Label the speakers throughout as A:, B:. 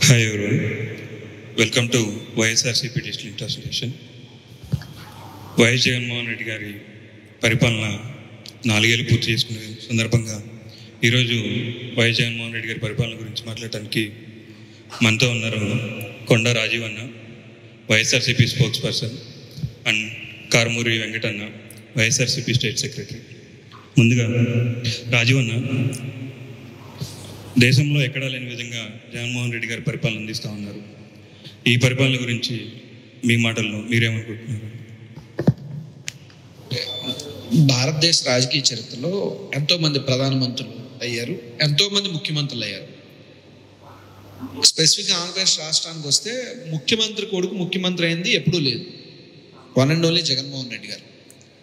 A: Hi everyone welcome to YSRCP district association YS Jaganmohan Reddy గారి పరిపాలన నాలుగేళ్ళు పూర్తి చేసుకునే సందర్భంగా ఈరోజు వైఎస్ జగన్మోహన్ రెడ్డి గారి పరిపాలన గురించి మాట్లాడటానికి మనతో ఉన్నారు కొండ రాజీవ్ అన్న YSRCP spokesperson and Karumuri Venkatanna YSRCP state secretary ముందుగా రాజీవ్ అన్న దేశంలో ఎక్కడా లేని విధంగా జగన్మోహన్ రెడ్డి గారి పరిపాలన అందిస్తూ ఉన్నారు ఈ పరిపాలన గురించి మీ మాటల్లో మీరేమనుకుంటున్నారు
B: భారతదేశ రాజకీయ చరిత్రలో ఎంతో మంది ప్రధానమంత్రులు అయ్యారు ఎంతో మంది ముఖ్యమంత్రులు అయ్యారు స్పెసిఫిక్గా ఆంధ్రప్రదేశ్ రాష్ట్రానికి వస్తే ముఖ్యమంత్రి కొడుకు ముఖ్యమంత్రి అయింది ఎప్పుడూ లేదు one and only Jaganmohan Reddy గారు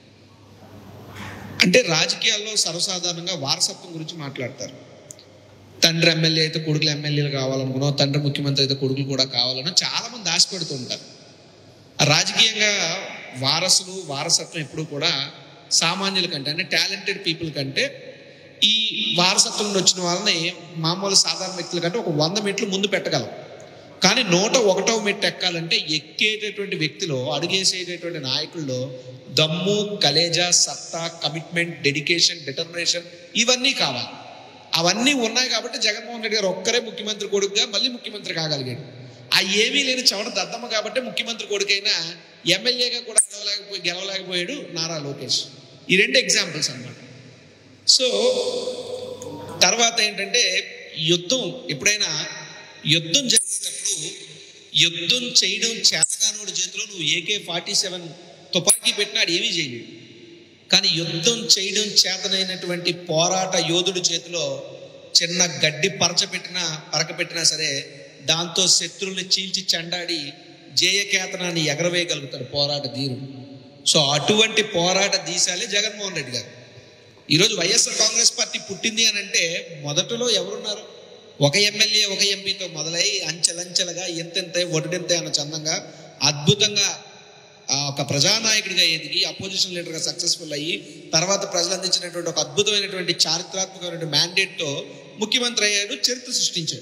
B: అంటే రాజకీయాల్లో సర్వసాధారణంగా వారసత్వం గురించి మాట్లాడతారు తండ్రి ఎమ్మెల్యే అయితే కొడుకులు ఎమ్మెల్యేలు కావాలనుకున్నాం తండ్రి ముఖ్యమంత్రి అయితే కొడుకులు కూడా కావాలనో చాలా మంది ఆశపడుతూ ఉంటారు రాజకీయంగా వారసులు వారసత్వం ఎప్పుడు కూడా సామాన్యుల కంటే అంటే టాలెంటెడ్ పీపుల్ కంటే ఈ వారసత్వం నుండి వచ్చిన వాళ్ళని మామూలు సాధారణ వ్యక్తుల కంటే ఒక వంద మెట్లు ముందు పెట్టగలం కానీ నూట ఒకటవ మెట్టు ఎక్కాలంటే ఎక్కేటటువంటి వ్యక్తిలో అడుగేసేటటువంటి నాయకుల్లో దమ్ము కలేజా సత్తా కమిట్మెంట్ డెడికేషన్ డిటర్మినేషన్ ఇవన్నీ కావాలి అవన్నీ ఉన్నాయి కాబట్టి జగన్మోహన్ రెడ్డి గారు ఒక్కరే ముఖ్యమంత్రి కొడుకుగా మళ్ళీ ముఖ్యమంత్రి కాగలిగాడు ఆ ఏమీ లేని చవట దద్దమ్మ కాబట్టి ముఖ్యమంత్రి కొడుకైనా ఎమ్మెల్యేగా కూడా గెలవలేకపోయి గెలవలేకపోయాడు నారా లోకేష్ ఈ రెండు ఎగ్జాంపుల్స్ అన్నమాట సో తర్వాత ఏంటంటే యుద్ధం ఎప్పుడైనా యుద్ధం జరిగేటప్పుడు యుద్ధం చేయడం చేతగానోడి చేతిలో నువ్వు ఏకే ఫార్టీ సెవెన్ తుపాకీ పెట్టినాడు ఏమీ చేయలేడు కానీ యుద్ధం చేయడం చేతనైనటువంటి పోరాట యోధుడి చేతిలో చిన్న గడ్డి పరచ పెట్టినా పరక పెట్టినా సరే దాంతో శత్రువుల్ని చీల్చి చెండాడి జయకేతనాన్ని ఎగరవేయగలుగుతాడు పోరాట ధీరుడు సో అటువంటి పోరాట దీశాలే జగన్మోహన్ రెడ్డి గారు ఈరోజు వైఎస్ఆర్ కాంగ్రెస్ పార్టీ పుట్టింది అని అంటే మొదటలో ఎవరున్నారు ఒక ఎమ్మెల్యే ఒక ఎంపీతో మొదలై అంచెలంచెలుగా ఎంతెంత ఒడిడెంత అన్న చందంగా అద్భుతంగా ఆ ఒక ప్రజానాయకుడిగా ఎదిగి అపోజిషన్ లీడర్గా సక్సెస్ఫుల్ అయ్యి తర్వాత ప్రజలు అందించినటువంటి ఒక అద్భుతమైనటువంటి చారిత్రాత్మకమైనటువంటి మ్యాండేట్తో ముఖ్యమంత్రి అయ్యాడు చరిత్ర సృష్టించాడు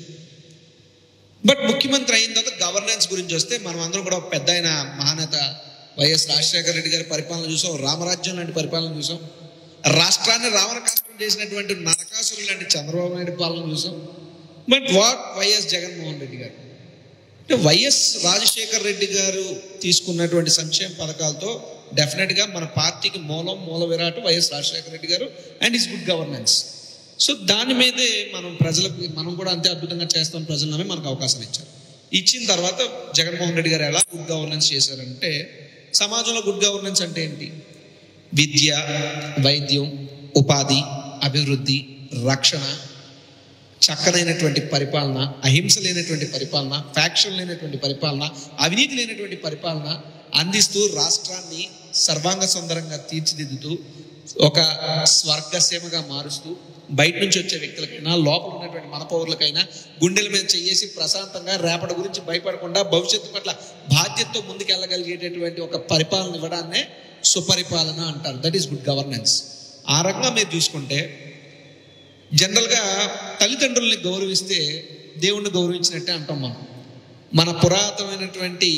B: బట్ ముఖ్యమంత్రి అయిన తర్వాత గవర్నెన్స్ గురించి వస్తే మనం అందరం కూడా ఒక పెద్ద ఆయన మహానేత వైఎస్ రాజశేఖర రెడ్డి గారి పరిపాలన చూసాం రామరాజ్యం లాంటి పరిపాలన చూసాం రాష్ట్రాన్ని రావణకాష్టం చేసినటువంటి నరకాసురు లాంటి చంద్రబాబు నాయుడు పాలన చూసాం but what YS Jaganmohan Reddy గారు అంటే వైఎస్ రాజశేఖర్ రెడ్డి గారు తీసుకున్నటువంటి సంక్షేమ పథకాలతో డెఫినెట్గా మన పార్టీకి మూలం మూల విరాట్ వైఎస్ రాజశేఖర రెడ్డి గారు and is good governance so దాని మీదే మనం ప్రజలకు మనం కూడా అంతే అద్భుతంగా చేస్తాం ప్రజలు నమ్మి మనకు అవకాశం ఇచ్చారు ఇచ్చిన తర్వాత జగన్మోహన్ రెడ్డి గారు ఎలా గుడ్ గవర్నెన్స్ చేశారంటే సమాజంలో గుడ్ గవర్నెన్స్ అంటే ఏంటి విద్య వైద్యం ఉపాధి అభివృద్ధి రక్షణ చక్కనైనటువంటి పరిపాలన అహింస లేనటువంటి పరిపాలన ఫ్యాక్షన్ లేనటువంటి పరిపాలన అవినీతి లేనటువంటి పరిపాలన అందిస్తూ రాష్ట్రాన్ని సర్వాంగ సుందరంగా తీర్చిదిద్దుతూ ఒక స్వర్గసీమగా మారుస్తూ బయట నుంచి వచ్చే వ్యక్తులకైనా లోపల ఉన్నటువంటి మన పౌరులకైనా గుండెల మీద చేసి ప్రశాంతంగా రేపటి గురించి భయపడకుండా భవిష్యత్తు పట్ల బాధ్యతతో ముందుకెళ్ళగలిగేటటువంటి ఒక పరిపాలన ఇవ్వడాన్నే సుపరిపాలన అంటారు దట్ ఈస్ గుడ్ గవర్నెన్స్ ఆ రకంగా మీరు చూసుకుంటే జనరల్గా తల్లిదండ్రుల్ని గౌరవిస్తే దేవుణ్ణి గౌరవించినట్టే అంటాం మనం మన పురాతనమైనటువంటి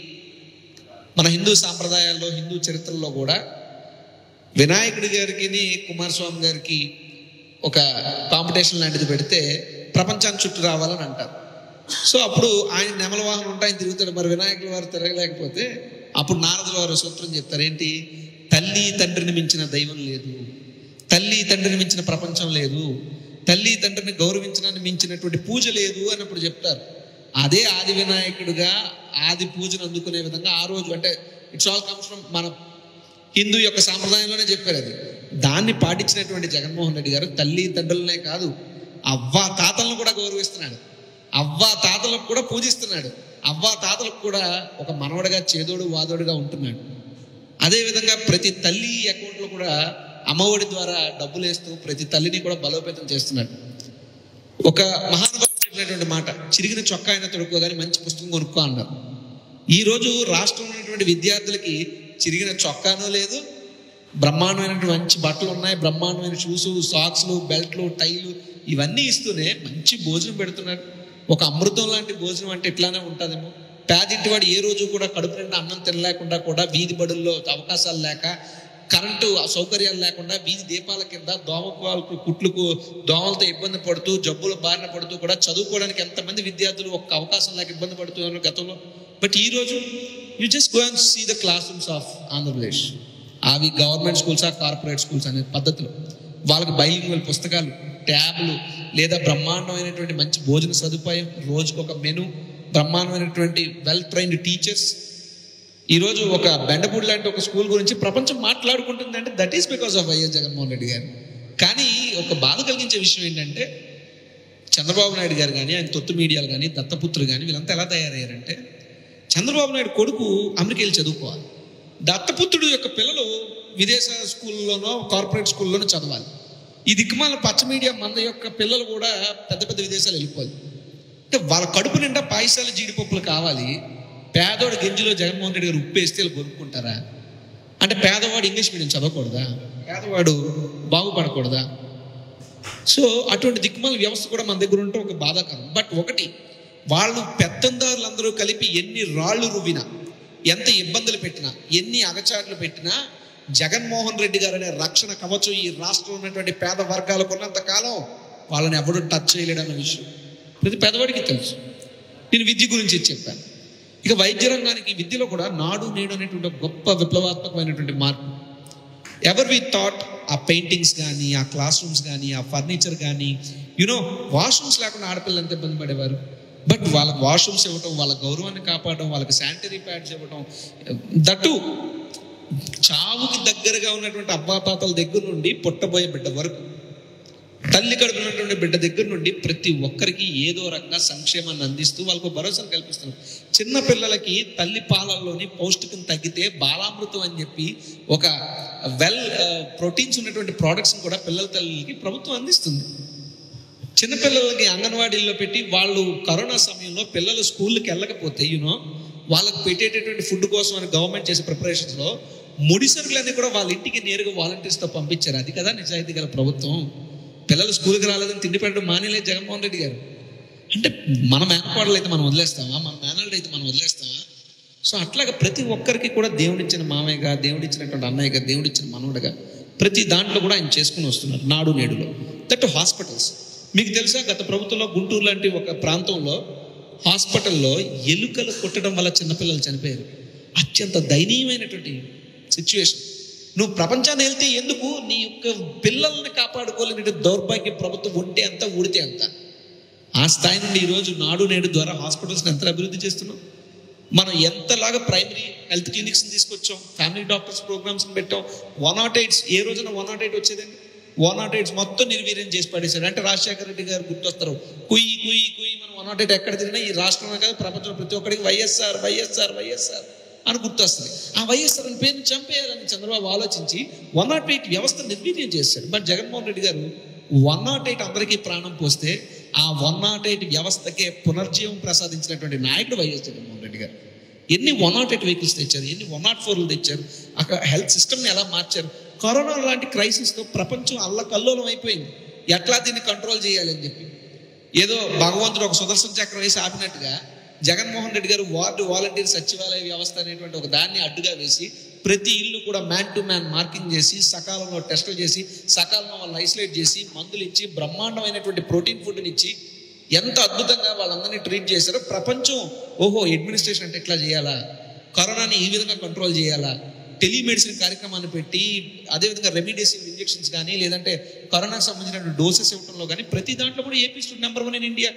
B: మన హిందూ సాంప్రదాయాల్లో హిందూ చరిత్రలో కూడా వినాయకుడి గారికి కుమారస్వామి గారికి ఒక కాంపిటీషన్ లాంటిది పెడితే ప్రపంచాన్ని చుట్టూ రావాలని అంటారు సో అప్పుడు ఆయన నెమల వాహనం ఉంటే ఆయన తిరుగుతాడు మరి వినాయకుల వారు తిరగలేకపోతే అప్పుడు నారదుల వారు సూత్రం చెప్తారు ఏంటి తల్లి తండ్రిని మించిన దైవం లేదు తల్లి తండ్రిని మించిన ప్రపంచం లేదు తల్లి తండ్రిని గౌరవించడాన్ని మించినటువంటి పూజ లేదు అన్నప్పుడు చెప్తారు అదే ఆది వినాయకుడుగా ఆది పూజను అందుకునే విధంగా ఆ రోజు అంటే ఇట్స్ ఆల్ కమ్స్ ఫ్రమ్ మన హిందూ యొక్క సాంప్రదాయంలోనే చెప్పారు అది దాన్ని పాటించినటువంటి జగన్మోహన్ రెడ్డి గారు తల్లి తండ్రులనే కాదు అవ్వ తాతలను కూడా గౌరవిస్తున్నాడు అవ్వ తాతలకు కూడా పూజిస్తున్నాడు అవ్వ తాతలకు కూడా ఒక మనవడిగా చేదోడు వాదోడుగా ఉంటున్నాడు అదేవిధంగా ప్రతి తల్లి అకౌంట్లో కూడా అమ్మఒడి ద్వారా డబ్బులు వేస్తూ ప్రతి తల్లిని కూడా బలోపేతం చేస్తున్నాడు ఒక మహానుభావుడు చెప్పినటువంటి మాట చిరిగిన చొక్కా అయినా తొడుక్కోగానే మంచి పుస్తకం కొనుక్కో అన్నారు ఈరోజు రాష్ట్రంలో ఉన్నటువంటి విద్యార్థులకి చిరిగిన చొక్కానో లేదు బ్రహ్మాండమైనటువంటి మంచి బట్టలు ఉన్నాయి బ్రహ్మాండమైన షూస్ సాక్స్లు బెల్ట్లు టైలు ఇవన్నీ ఇస్తూనే మంచి భోజనం పెడుతున్నాడు ఒక అమృతం లాంటి భోజనం అంటే ఇట్లానే ఉంటుందేమో పేదింటి వాడు ఏ రోజు కూడా కడుపు నిండా అన్నం తినలేకుండా కూడా వీధి బడుల్లో అవకాశాలు లేక కరెంటు సౌకర్యాలు లేకుండా వీధి దీపాల కింద దోమకు కుట్లకు దోమలతో ఇబ్బంది పడుతూ జబ్బుల బారిన పడుతూ కూడా చదువుకోవడానికి ఎంతమంది విద్యార్థులు ఒక్క అవకాశం లేక ఇబ్బంది పడుతున్నారు గతంలో బట్ ఈ రోజు you just go and see the classrooms of Andhra Pradesh అవి గవర్నమెంట్ స్కూల్స్ ఆ కార్పొరేట్ స్కూల్స్ అనే పద్ధతిలో వాళ్ళకి బైలింగ్వల్ పుస్తకాలు ట్యాబ్లు లేదా బ్రహ్మాండమైనటువంటి మంచి భోజన సదుపాయం రోజుకు ఒక మెను బ్రహ్మాండమైనటువంటి వెల్ ట్రైన్డ్ టీచర్స్ ఈరోజు ఒక బెండపూడి లాంటి ఒక స్కూల్ గురించి ప్రపంచం మాట్లాడుకుంటుందంటే that is because of YS Jaganmohan Reddy గారు కానీ ఒక బాధ కలిగించే విషయం ఏంటంటే చంద్రబాబు నాయుడు గారు కానీ ఆయన తొత్తు మీడియాలు కానీ దత్తపుత్రులు కానీ వీళ్ళంతా ఎలా తయారయ్యారంటే చంద్రబాబు నాయుడు కొడుకు అమెరికా వెళ్ళి చదువుకోవాలి దత్తపుత్రుడు యొక్క పిల్లలు విదేశ స్కూల్లోనో కార్పొరేట్ స్కూల్లోనో చదవాలి ఈ దిక్కుమాల పచ్చ మీడియా మంద యొక్క పిల్లలు కూడా పెద్ద పెద్ద విదేశాలు వెళ్ళిపోవాలి అంటే వాళ్ళ కడుపు నిండా పాయసాలు జీడిపప్పులు కావాలి పేదోడు గింజలో జగన్మోహన్ రెడ్డి గారు ఉప్పేస్తే వీళ్ళు కొనుక్కుంటారా అంటే పేదవాడు ఇంగ్లీష్ మీడియం చదవకూడదా పేదవాడు బాగుపడకూడదా సో అటువంటి దిక్కుమాల వ్యవస్థ కూడా మన దగ్గర ఉంటే ఒక బాధాకరం బట్ ఒకటి వాళ్ళు పెత్తందారులందరూ కలిపి ఎన్ని రాళ్ళు రువ్వినా ఎంత ఇబ్బందులు పెట్టినా ఎన్ని అగచాట్లు పెట్టినా జగన్మోహన్ రెడ్డి గారు అనే రక్షణ కవచం ఈ రాష్ట్రంలో ఉన్నటువంటి పేద వర్గాలకు ఉన్నంత కాలం వాళ్ళని ఎవడు టచ్ చేయలేడన్న విషయం ప్రతి పేదవాడికి తెలుసు నేను విద్య గురించి చెప్పాను ఇక వైద్య రంగానికి విద్యలో కూడా నాడు నేడు అనేటువంటి ఒక గొప్ప విప్లవాత్మకమైనటువంటి మార్పు ఎవర్ వి థాట్ ఆ పెయింటింగ్స్ కానీ ఆ క్లాస్ రూమ్స్ కానీ ఆ ఫర్నిచర్ కానీ యునో వాష్రూమ్స్ లేకుండా ఆడపిల్లలు ఎంత ఇబ్బంది పడేవారు బట్ వాళ్ళకి వాష్రూమ్స్ ఇవ్వటం వాళ్ళ గౌరవాన్ని కాపాడడం వాళ్ళకి శానిటరీ ప్యాడ్స్ ఇవ్వటం దట్టు చావుకి దగ్గరగా ఉన్నటువంటి అవ్వాతాతల దగ్గర నుండి పుట్టబోయే బిడ్డ వరకు తల్లి కడుపున ఉన్నటువంటి బిడ్డ దగ్గర నుండి ప్రతి ఒక్కరికి ఏదో రకంగా సంక్షేమాన్ని అందిస్తూ వాళ్ళకు భరోసాను కల్పిస్తున్నారు చిన్న పిల్లలకి తల్లి పాలల్లోని పౌష్టికం తగ్గితే బాలామృతం అని చెప్పి ఒక వెల్ ప్రోటీన్స్ ఉన్నటువంటి ప్రోడక్ట్స్ని కూడా పిల్లల తల్లికి ప్రభుత్వం అందిస్తుంది చిన్నపిల్లలకి అంగన్వాడీల్లో పెట్టి వాళ్ళు కరోనా సమయంలో పిల్లలు స్కూల్కి వెళ్ళకపోతే యూనో వాళ్ళకి పెట్టేటటువంటి ఫుడ్ కోసం అని గవర్నమెంట్ చేసే ప్రిపరేషన్స్లో ముడి సరుకులన్నీ కూడా వాళ్ళ ఇంటికి నేరుగా వాలంటీర్స్తో పంపించారు అది కదా నిజాయితీ గల ప్రభుత్వం పిల్లలు స్కూల్కి రాలేదని తిండి పెట్టడం మానేలేదు జగన్మోహన్ రెడ్డి గారు అంటే మన మేనపాడలు అయితే మనం వదిలేస్తామా మన మేనల్డ్ అయితే మనం వదిలేస్తామా సో అట్లాగా ప్రతి ఒక్కరికి కూడా దేవుడిచ్చిన మామయ్యగా దేవుడిచ్చినటువంటి అన్నయ్యగా దేవుడిచ్చిన మనవడగా ప్రతి దాంట్లో కూడా ఆయన చేసుకుని వస్తున్నారు నాడు నేడులో దట్ హాస్పిటల్స్ మీకు తెలుసా గత ప్రభుత్వంలో గుంటూరు లాంటి ఒక ప్రాంతంలో హాస్పిటల్లో ఎలుకలు కొట్టడం వల్ల చిన్నపిల్లలు చనిపోయారు అత్యంత దయనీయమైనటువంటి సిచ్యువేషన్ నువ్వు ప్రపంచాన్ని వెళ్తే ఎందుకు నీ యొక్క పిల్లల్ని కాపాడుకోలేని దౌర్భాగ్య ప్రభుత్వం ఉంటే అంత ఊడితే అంత ఆ స్థాయి నుండి ఈరోజు నాడు నేడు ద్వారా హాస్పిటల్స్ని ఎంత అభివృద్ధి చేస్తున్నాం మనం ఎంతలాగా ప్రైమరీ హెల్త్ క్లినిక్స్ని తీసుకొచ్చాం ఫ్యామిలీ డాక్టర్స్ ప్రోగ్రామ్స్ని పెట్టాం వన్ నాట్ ఎయిట్స్ ఏ రోజున వన్ నాట్ ఎయిట్ వచ్చేదండి వన్ నాట్ ఎయిట్స్ మొత్తం నిర్వీర్యం చేసి పడేశాడు అంటే రాజశేఖర రెడ్డి గారు గుర్తొస్తారు కుయ్యి కుయ్యి కుయ్యి మనం వన్ నాట్ ఎయిట్ ఎక్కడ తిరిగినా ఈ రాష్ట్రంలో కాదు ప్రపంచంలో ప్రతి ఒక్కరికి వైఎస్ఆర్ వైఎస్ఆర్ వైఎస్ఆర్ అని గుర్తొస్తుంది ఆ వైఎస్ఆర్ అని పేరుని చంపేయాలని చంద్రబాబు ఆలోచించి వన్ నాట్ ఎయిట్ వ్యవస్థ నిర్వీర్యం చేశాడు బట్ జగన్మోహన్ రెడ్డి గారు వన్ నాట్ ఎయిట్ అందరికీ ప్రాణం పోస్తే ఆ వన్ నాట్ ఎయిట్ వ్యవస్థకే పునర్జీవం ప్రసాదించినటువంటి నాయకుడు వైఎస్ జగన్మోహన్ రెడ్డి గారు ఎన్ని వన్ నాట్ ఎయిట్ వెహికల్స్ తెచ్చారు ఎన్ని వన్ నాట్ ఫోర్లు తెచ్చారు అక్కడ హెల్త్ సిస్టమ్ని ఎలా మార్చారు కరోనా లాంటి క్రైసిస్తో ప్రపంచం అల్లకల్లోలం అయిపోయింది ఎట్లా దీన్ని కంట్రోల్ చేయాలి అని చెప్పి ఏదో భగవంతుడు ఒక సుదర్శన చక్రం వేసి ఆపినట్టుగా జగన్మోహన్ రెడ్డి గారు వార్డు వాలంటీర్ సచివాలయ వ్యవస్థ అనేటువంటి ఒక దాన్ని అడ్డుగా వేసి ప్రతి ఇల్లు కూడా మ్యాన్ టు మ్యాన్ మార్కింగ్ చేసి సకాలంలో టెస్టులు చేసి సకాలంలో వాళ్ళని ఐసోలేట్ చేసి మందులు ఇచ్చి బ్రహ్మాండమైనటువంటి ప్రోటీన్ ఫుడ్ని ఇచ్చి ఎంత అద్భుతంగా వాళ్ళందరినీ ట్రీట్ చేశారో ప్రపంచం ఓహో అడ్మినిస్ట్రేషన్ అంటే ఎట్లా చేయాలా కరోనాని ఈ విధంగా కంట్రోల్ చేయాలా టెలిమెడిసిన్ కార్యక్రమాన్ని పెట్టి అదేవిధంగా రెమిడేసివ్ ఇంజెక్షన్స్ కానీ లేదంటే కరోనాకు సంబంధించిన డోసెస్ ఇవ్వడంలో కానీ ప్రతి దాంట్లో కూడా AP stood number one in India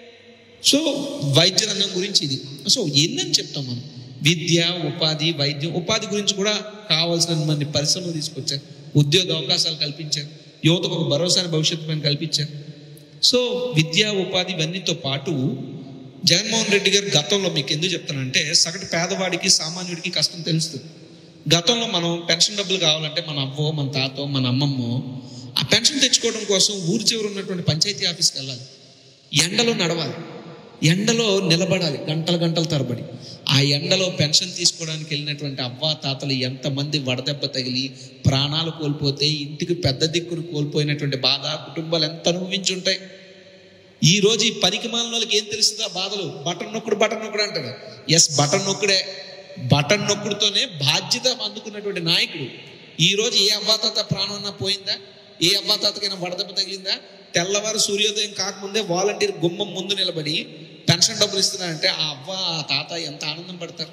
B: so వైద్య రంగం గురించి ఇది సో ఎన్నని చెప్తాం మనం విద్య ఉపాధి వైద్యం ఉపాధి గురించి కూడా కావాల్సిన మంది పరిశ్రమలు తీసుకొచ్చారు ఉద్యోగ అవకాశాలు కల్పించారు యువతకు ఒక భరోసాని భవిష్యత్తు పైన కల్పించారు సో విద్య ఉపాధి ఇవన్నీతో పాటు జగన్మోహన్ రెడ్డి గారు గతంలో మీకు ఎందుకు చెప్తానంటే సగటు పేదవాడికి సామాన్యుడికి కష్టం తెలుస్తుంది గతంలో మనం పెన్షన్ డబ్బులు కావాలంటే మన అవ్వో మన తాతో మన అమ్మమ్మో ఆ పెన్షన్ తెచ్చుకోవడం కోసం ఊరి చివర ఉన్నటువంటి పంచాయతీ ఆఫీస్కి వెళ్ళాలి ఎండలో నడవాలి ఎండలో నిలబడాలి గంటల గంటల తరబడి ఆ ఎండలో పెన్షన్ తీసుకోవడానికి వెళ్ళినటువంటి అవ్వ తాతలు ఎంతమంది వడదెబ్బ తగిలి ప్రాణాలు కోల్పోతే ఇంటికి పెద్ద దిక్కును కోల్పోయినటువంటి బాధ కుటుంబాలు ఎంత అనుభవించుంటాయి ఈ రోజు ఈ పనికి మాలిన వాళ్ళకి ఏం తెలుస్తుందా బాధలు బటన్ నొక్కుడు బటన్ నొక్కుడు అంటారు ఎస్ బటన్ నొక్కుడే బటన్ నొక్కుడుతోనే బాధ్యత అందుకున్నటువంటి నాయకుడు ఈ రోజు ఏ అవ్వాతాత ప్రాణం అన్నా పోయిందా ఏ అవ్వాతాతకైనా వడదెబ్బ తగిలిందా తెల్లవారు సూర్యోదయం కాకముందే వాలంటీర్ గుమ్మం ముందు నిలబడి పెన్షన్ డబ్బులు ఇస్తున్నారంటే ఆ అవ్వ ఆ తాత ఎంత ఆనందం పడతారు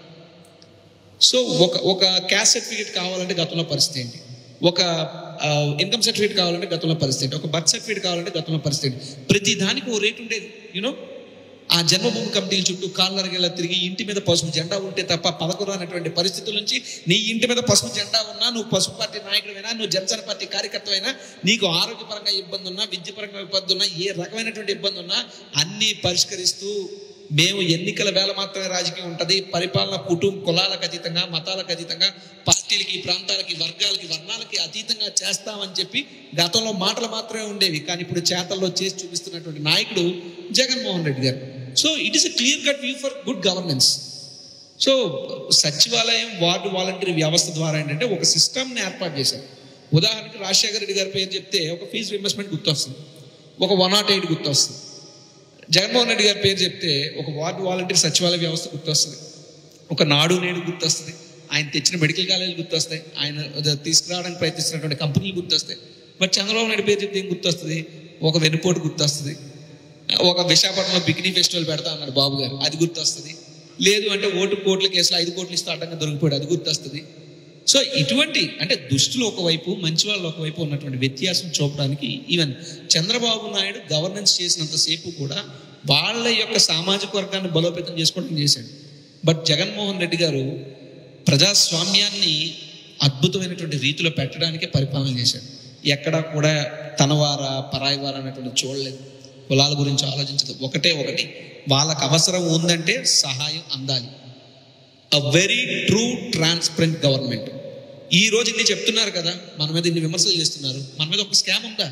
B: సో ఒక ఒక క్యాస్ట్ సర్టిఫికేట్ కావాలంటే గతంలో పరిస్థితి ఏంటి ఒక ఇన్కమ్ సర్టిఫికేట్ కావాలంటే గతంలో పరిస్థితి ఏంటి ఒక బర్త్ సర్టిఫికేట్ కావాలంటే గతంలో పరిస్థితి ఏంటి ప్రతి దానికి ఓ రేట్ ఉండేది యూనో ఆ జన్మభూమి కమిటీల చుట్టూ కాళ్ళరగేలా తిరిగి ఇంటి మీద పసుపు జెండా ఉంటే తప్ప పదకొండు అనేటువంటి పరిస్థితుల నుంచి నీ ఇంటి మీద పసుపు జెండా ఉన్నా నువ్వు పసుపు పార్టీ నాయకుడివైనా నువ్వు జనసేన పార్టీ కార్యకర్తవైనా నీకు ఆరోగ్యపరంగా ఇబ్బంది ఉన్నా విద్యపరంగా ఇబ్బంది ఉన్నా ఏ రకమైనటువంటి ఇబ్బంది ఉన్నా అన్నీ పరిష్కరిస్తూ మేము ఎన్నికల వేళ మాత్రమే రాజకీయం ఉంటుంది పరిపాలన కుటుంబ కులాలకు అతీతంగా మతాలకు అతీతంగా పార్టీలకి ప్రాంతాలకి వర్గాలకి వర్ణాలకి అతీతంగా చేస్తామని చెప్పి గతంలో మాటలు మాత్రమే ఉండేవి కానీ ఇప్పుడు చేతల్లో చేసి చూపిస్తున్నటువంటి నాయకుడు జగన్మోహన్ రెడ్డి గారు so it is a clear cut view for good governance so సచివాలయం వార్డు వాలంటీర్ వ్యవస్థ ద్వారా ఏంటంటే ఒక సిస్టమ్ని ఏర్పాటు చేశారు ఉదాహరణకి రాజశేఖర రెడ్డి గారి పేరు చెప్తే ఒక ఫీజు రింబర్స్మెంట్ గుర్తొస్తుంది ఒక వన్ నాట్ ఎయిట్ గుర్తొస్తుంది జగన్మోహన్ రెడ్డి గారి పేరు చెప్తే ఒక వార్డు వాలంటీర్ సచివాలయ వ్యవస్థ గుర్తొస్తుంది ఒక నాడు నేడు గుర్తొస్తుంది ఆయన తెచ్చిన మెడికల్ కాలేజీలు గుర్తొస్తాయి ఆయన తీసుకురావడానికి ప్రయత్నిస్తున్నటువంటి కంపెనీలు గుర్తొస్తాయి బట్ చంద్రబాబు నాయుడు పేరు చెప్తే ఏం గుర్తొస్తుంది ఒక వెన్నుపోటు గుర్తొస్తుంది ఒక విశాఖపట్నంలో బికినీ ఫెస్టివల్ పెడతా అన్నాడు బాబు గారు అది గుర్తొస్తుంది లేదు అంటే ఓటు కోట్ల కేసులో ఐదు కోట్లు ఇస్తే అడ్డంగా దొరికిపోయాడు అది గుర్తొస్తుంది సో ఇటువంటి అంటే దుష్టులు ఒకవైపు మంచి వాళ్ళు ఒకవైపు ఉన్నటువంటి వ్యత్యాసం చూపడానికి ఈవెన్ చంద్రబాబు నాయుడు గవర్నెన్స్ చేసినంతసేపు కూడా వాళ్ళ యొక్క సామాజిక వర్గాన్ని బలోపేతం చేసుకోవడం చేశాడు బట్ జగన్మోహన్ రెడ్డి గారు ప్రజాస్వామ్యాన్ని అద్భుతమైనటువంటి రీతిలో పెట్టడానికే పరిపాలన చేశాడు ఎక్కడా కూడా తన వారా పరాయి వారా అనేటువంటి చూడలేదు కులాల గురించి ఆలోచించదు ఒకటే ఒకటి వాళ్ళకి అవసరం ఉందంటే సహాయం అందాలి a very true transparent government ఈ రోజు ఇన్ని చెప్తున్నారు కదా మన మీద ఇన్ని విమర్శలు చేస్తున్నారు మన మీద ఒక స్కామ్ ఉందా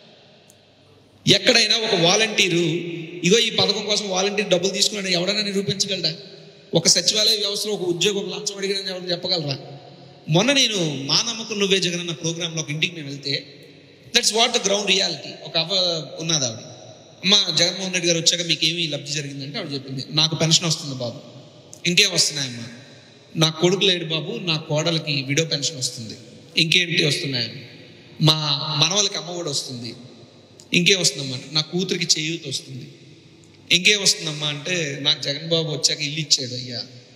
B: ఎక్కడైనా ఒక వాలంటీరు ఇగో ఈ పథకం కోసం వాలంటీర్ డబ్బులు తీసుకున్నాడు ఎవడైనా నిరూపించగలడా ఒక సచివాలయ వ్యవస్థలో ఒక ఉద్యోగం ఒక లంచం అడిగిన ఎవరు చెప్పగలరా మొన్న నేను మా నమ్మకం నువ్వే జగన్ అన్న ప్రోగ్రాంలో ఒక ఇంటికి నేను వెళ్తే that's what the ground reality ఒక అవ్వ ఉన్నది ఆవిడ అమ్మ జగన్మోహన్ రెడ్డి గారు వచ్చాక మీకు ఏమి లబ్ధి జరిగిందంటే ఆవిడ చెప్పింది నాకు పెన్షన్ వస్తుంది బాబు ఇంకేం వస్తున్నాయమ్మా నా కొడుకు లేడు బాబు నా కోడలకి విడో పెన్షన్ వస్తుంది ఇంకేంటి వస్తున్నాయని మా మనవలకి అమ్మ కూడా వస్తుంది ఇంకేం వస్తుందమ్మా అంటే నా కూతురికి చేయూత వస్తుంది ఇంకేం వస్తుందమ్మా అంటే నాకు జగన్ బాబు వచ్చాక ఇల్లు ఇచ్చాడు అయ్యా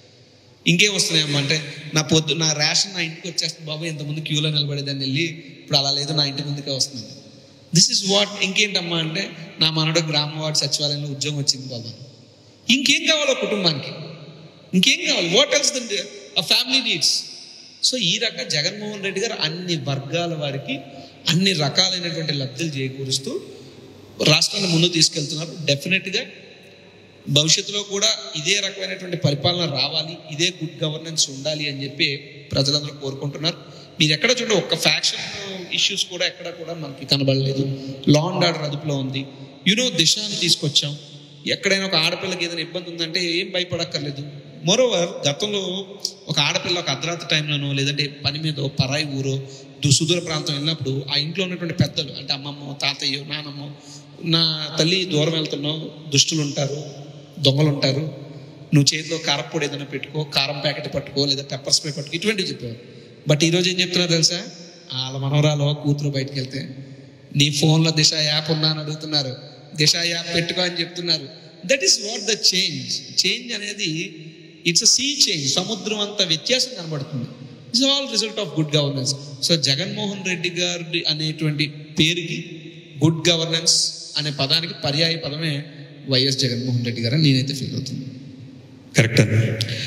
B: ఇంకేం వస్తున్నాయమ్మా అంటే నా పొద్దు నా రేషన్ నా ఇంటికి వచ్చేస్తుంది బాబు ఇంతకుముందు క్యూలో నిలబడేదాన్ని వెళ్ళి ఇప్పుడు అలా లేదు నా ఇంటి ముందుకే వస్తుంది దిస్ ఇస్ వాట్ ఇంకేంటమ్మా అంటే నా మనడు గ్రామ వార్డు సచివాలయంలో ఉద్యోగం వచ్చింది బాబా ఇంకేం కావాలో కుటుంబానికి ఇంకేం కావాలి what else the uh family needs so ఈ రకంగా జగన్మోహన్ రెడ్డి గారు అన్ని వర్గాల వారికి అన్ని రకాలైనటువంటి లబ్ధులు చేకూరుస్తూ రాష్ట్రాన్ని ముందు తీసుకెళ్తున్నారు డెఫినెట్గా భవిష్యత్తులో కూడా ఇదే రకమైనటువంటి పరిపాలన రావాలి ఇదే గుడ్ గవర్నెన్స్ ఉండాలి అని చెప్పి ప్రజలందరూ కోరుకుంటున్నారు మీరు ఎక్కడ చూడండి ఒక్క ఫ్యాక్షన్ ఇష్యూస్ కూడా ఎక్కడ కూడా మనకి కనబడలేదు లా అండ్ ఆర్డర్ అదుపులో ఉంది యునో దిశాని తీసుకొచ్చాం ఎక్కడైనా ఒక ఆడపిల్లకి ఏదైనా ఇబ్బంది ఉందంటే ఏం భయపడక్కర్లేదు మరోవర్ గతంలో ఒక ఆడపిల్ల ఒక అర్ధరాత్రి టైంలోనో లేదంటే పని మీద పరాయి ఊరో దు- సుదూర ప్రాంతం వెళ్ళినప్పుడు ఆ ఇంట్లో ఉన్నటువంటి పెద్దలు అంటే అమ్మమ్మ తాతయ్య నానమ్మ నా తల్లి దూరం వెళ్తున్నావు దుష్టులు ఉంటారు దొంగలు ఉంటారు నువ్వు చేతిలో కారప్పొడి ఏదైనా పెట్టుకో కారం ప్యాకెట్ పట్టుకో లేదా పెప్పర్ స్ప్రే పట్టుకో ఇటువంటివి చెప్పారు బట్ ఈరోజు ఏం చెప్తున్నా తెలుసా వాళ్ళ మనవరాలు కూతురు బయటకు వెళ్తే నీ ఫోన్లో దిశ యాప్ ఉందా అని అడుగుతున్నారు దిశ యాప్ పెట్టుకో అని చెప్తున్నారు that is what the change change అనేది ఇట్స్ అ సీ చేంజ్ సముద్రం అంత వ్యత్యాసం కనబడుతుంది it's all result of good governance so Jaganmohan Reddy గారి అనేటువంటి పేరుకి గుడ్ గవర్నెన్స్ అనే పదానికి పర్యాయ పదమే వైఎస్ జగన్మోహన్ రెడ్డి గారు అని నేనైతే ఫీల్ అవుతున్నాను
A: కరెక్ట్ అన్న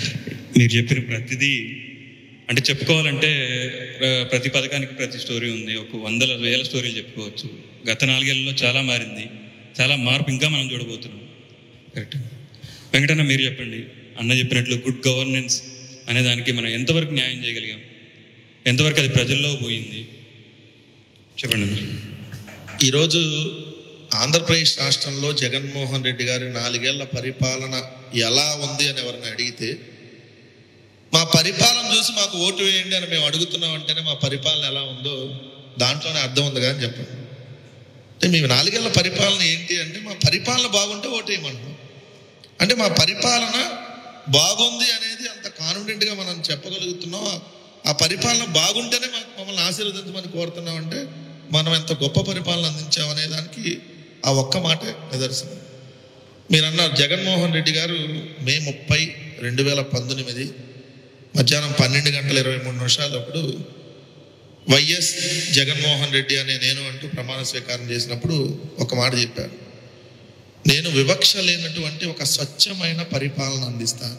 A: మీరు చెప్పిన ప్రతిదీ అంటే చెప్పుకోవాలంటే ప్ర- ప్రతి పథకానికి ప్రతి స్టోరీ ఉంది ఒక వందల వేల స్టోరీలు చెప్పుకోవచ్చు గత నాలుగేళ్లలో చాలా మారింది చాలా మార్పు ఇంకా మనం చూడబోతున్నాం కరెక్ట్ వెంకటన్న మీరు చెప్పండి అన్న చెప్పినట్లు గుడ్ గవర్నెన్స్ అనే దానికి మనం ఎంతవరకు న్యాయం చేయగలిగాం ఎంతవరకు అది ప్రజల్లో పోయింది చెప్పండి అన్న.
C: ఈరోజు ఆంధ్రప్రదేశ్ రాష్ట్రంలో జగన్మోహన్ రెడ్డి గారి నాలుగేళ్ల పరిపాలన ఎలా ఉంది అని ఎవరిని అడిగితే మా పరిపాలన చూసి మాకు ఓటు వేయండి అని మేము అడుగుతున్నాం అంటేనే మా పరిపాలన ఎలా ఉందో దాంట్లోనే అర్థం ఉంది కానీ చెప్పండి అంటే మీ నాలుగేళ్ల పరిపాలన ఏంటి అంటే మా పరిపాలన బాగుంటే ఓటేయమంటున్నాం అంటే మా పరిపాలన బాగుంది అనేది అంత కాన్ఫిడెంట్గా మనం చెప్పగలుగుతున్నాం ఆ పరిపాలన బాగుంటేనే మాకు మమ్మల్ని ఆశీర్వదించమని కోరుతున్నాం అంటే మనం ఎంత గొప్ప పరిపాలన అందించామనే దానికి ఆ ఒక్క మాటే నిదర్శనం మీరు అన్నారు జగన్మోహన్ రెడ్డి గారు మే ముప్పై రెండు వేల పంతొమ్మిది మధ్యాహ్నం పన్నెండు గంటల ఇరవై మూడు నిమిషాలప్పుడు వైఎస్ జగన్మోహన్ రెడ్డి అనే నేను అంటూ ప్రమాణ స్వీకారం చేసినప్పుడు ఒక మాట చెప్పాను నేను వివక్ష లేనటువంటి ఒక స్వచ్ఛమైన పరిపాలన అందిస్తాను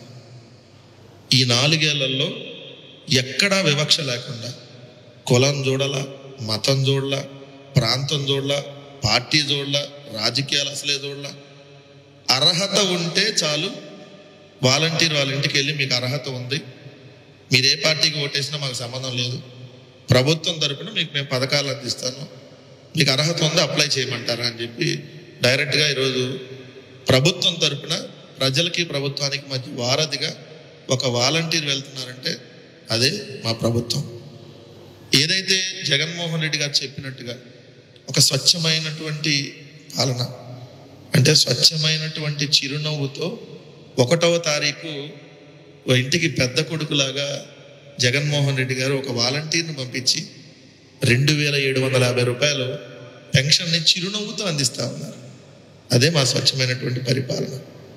C: ఈ నాలుగేళ్లలో ఎక్కడా వివక్ష లేకుండా కులం చూడాల మతం చూడాల ప్రాంతం చూడాల పార్టీ చూడాల రాజకీయాలు అసలే చూడాల అర్హత ఉంటే చాలు వాలంటీర్ వాళ్ళ ఇంటికి వెళ్ళి మీకు అర్హత ఉంది మీరు ఏ పార్టీకి ఓటేసినా మాకు సంబంధం లేదు ప్రభుత్వం తరపున మీకు మేము పథకాలు అందిస్తాను మీకు అర్హత ఉందో అప్లై చేయమంటారా అని చెప్పి డైరెక్ట్గా ఈరోజు ప్రభుత్వం తరపున ప్రజలకి ప్రభుత్వానికి మధ్య వారధిగా ఒక వాలంటీర్ వెళ్తున్నారంటే అదే మా ప్రభుత్వం ఏదైతే జగన్మోహన్ రెడ్డి గారు చెప్పినట్టుగా ఒక స్వచ్ఛమైనటువంటి పాలన అంటే స్వచ్ఛమైనటువంటి చిరునవ్వుతో ఒకటవ తారీఖు ఓ ఇంటికి పెద్ద కొడుకులాగా జగన్మోహన్ రెడ్డి గారు ఒక వాలంటీర్ని పంపించి రెండు వేల ఏడు వందల యాభై రూపాయలు పెన్షన్ని చిరునవ్వుతో అందిస్తా ఉన్నారు అదే మా స్వచ్ఛమైనటువంటి పరిపాలన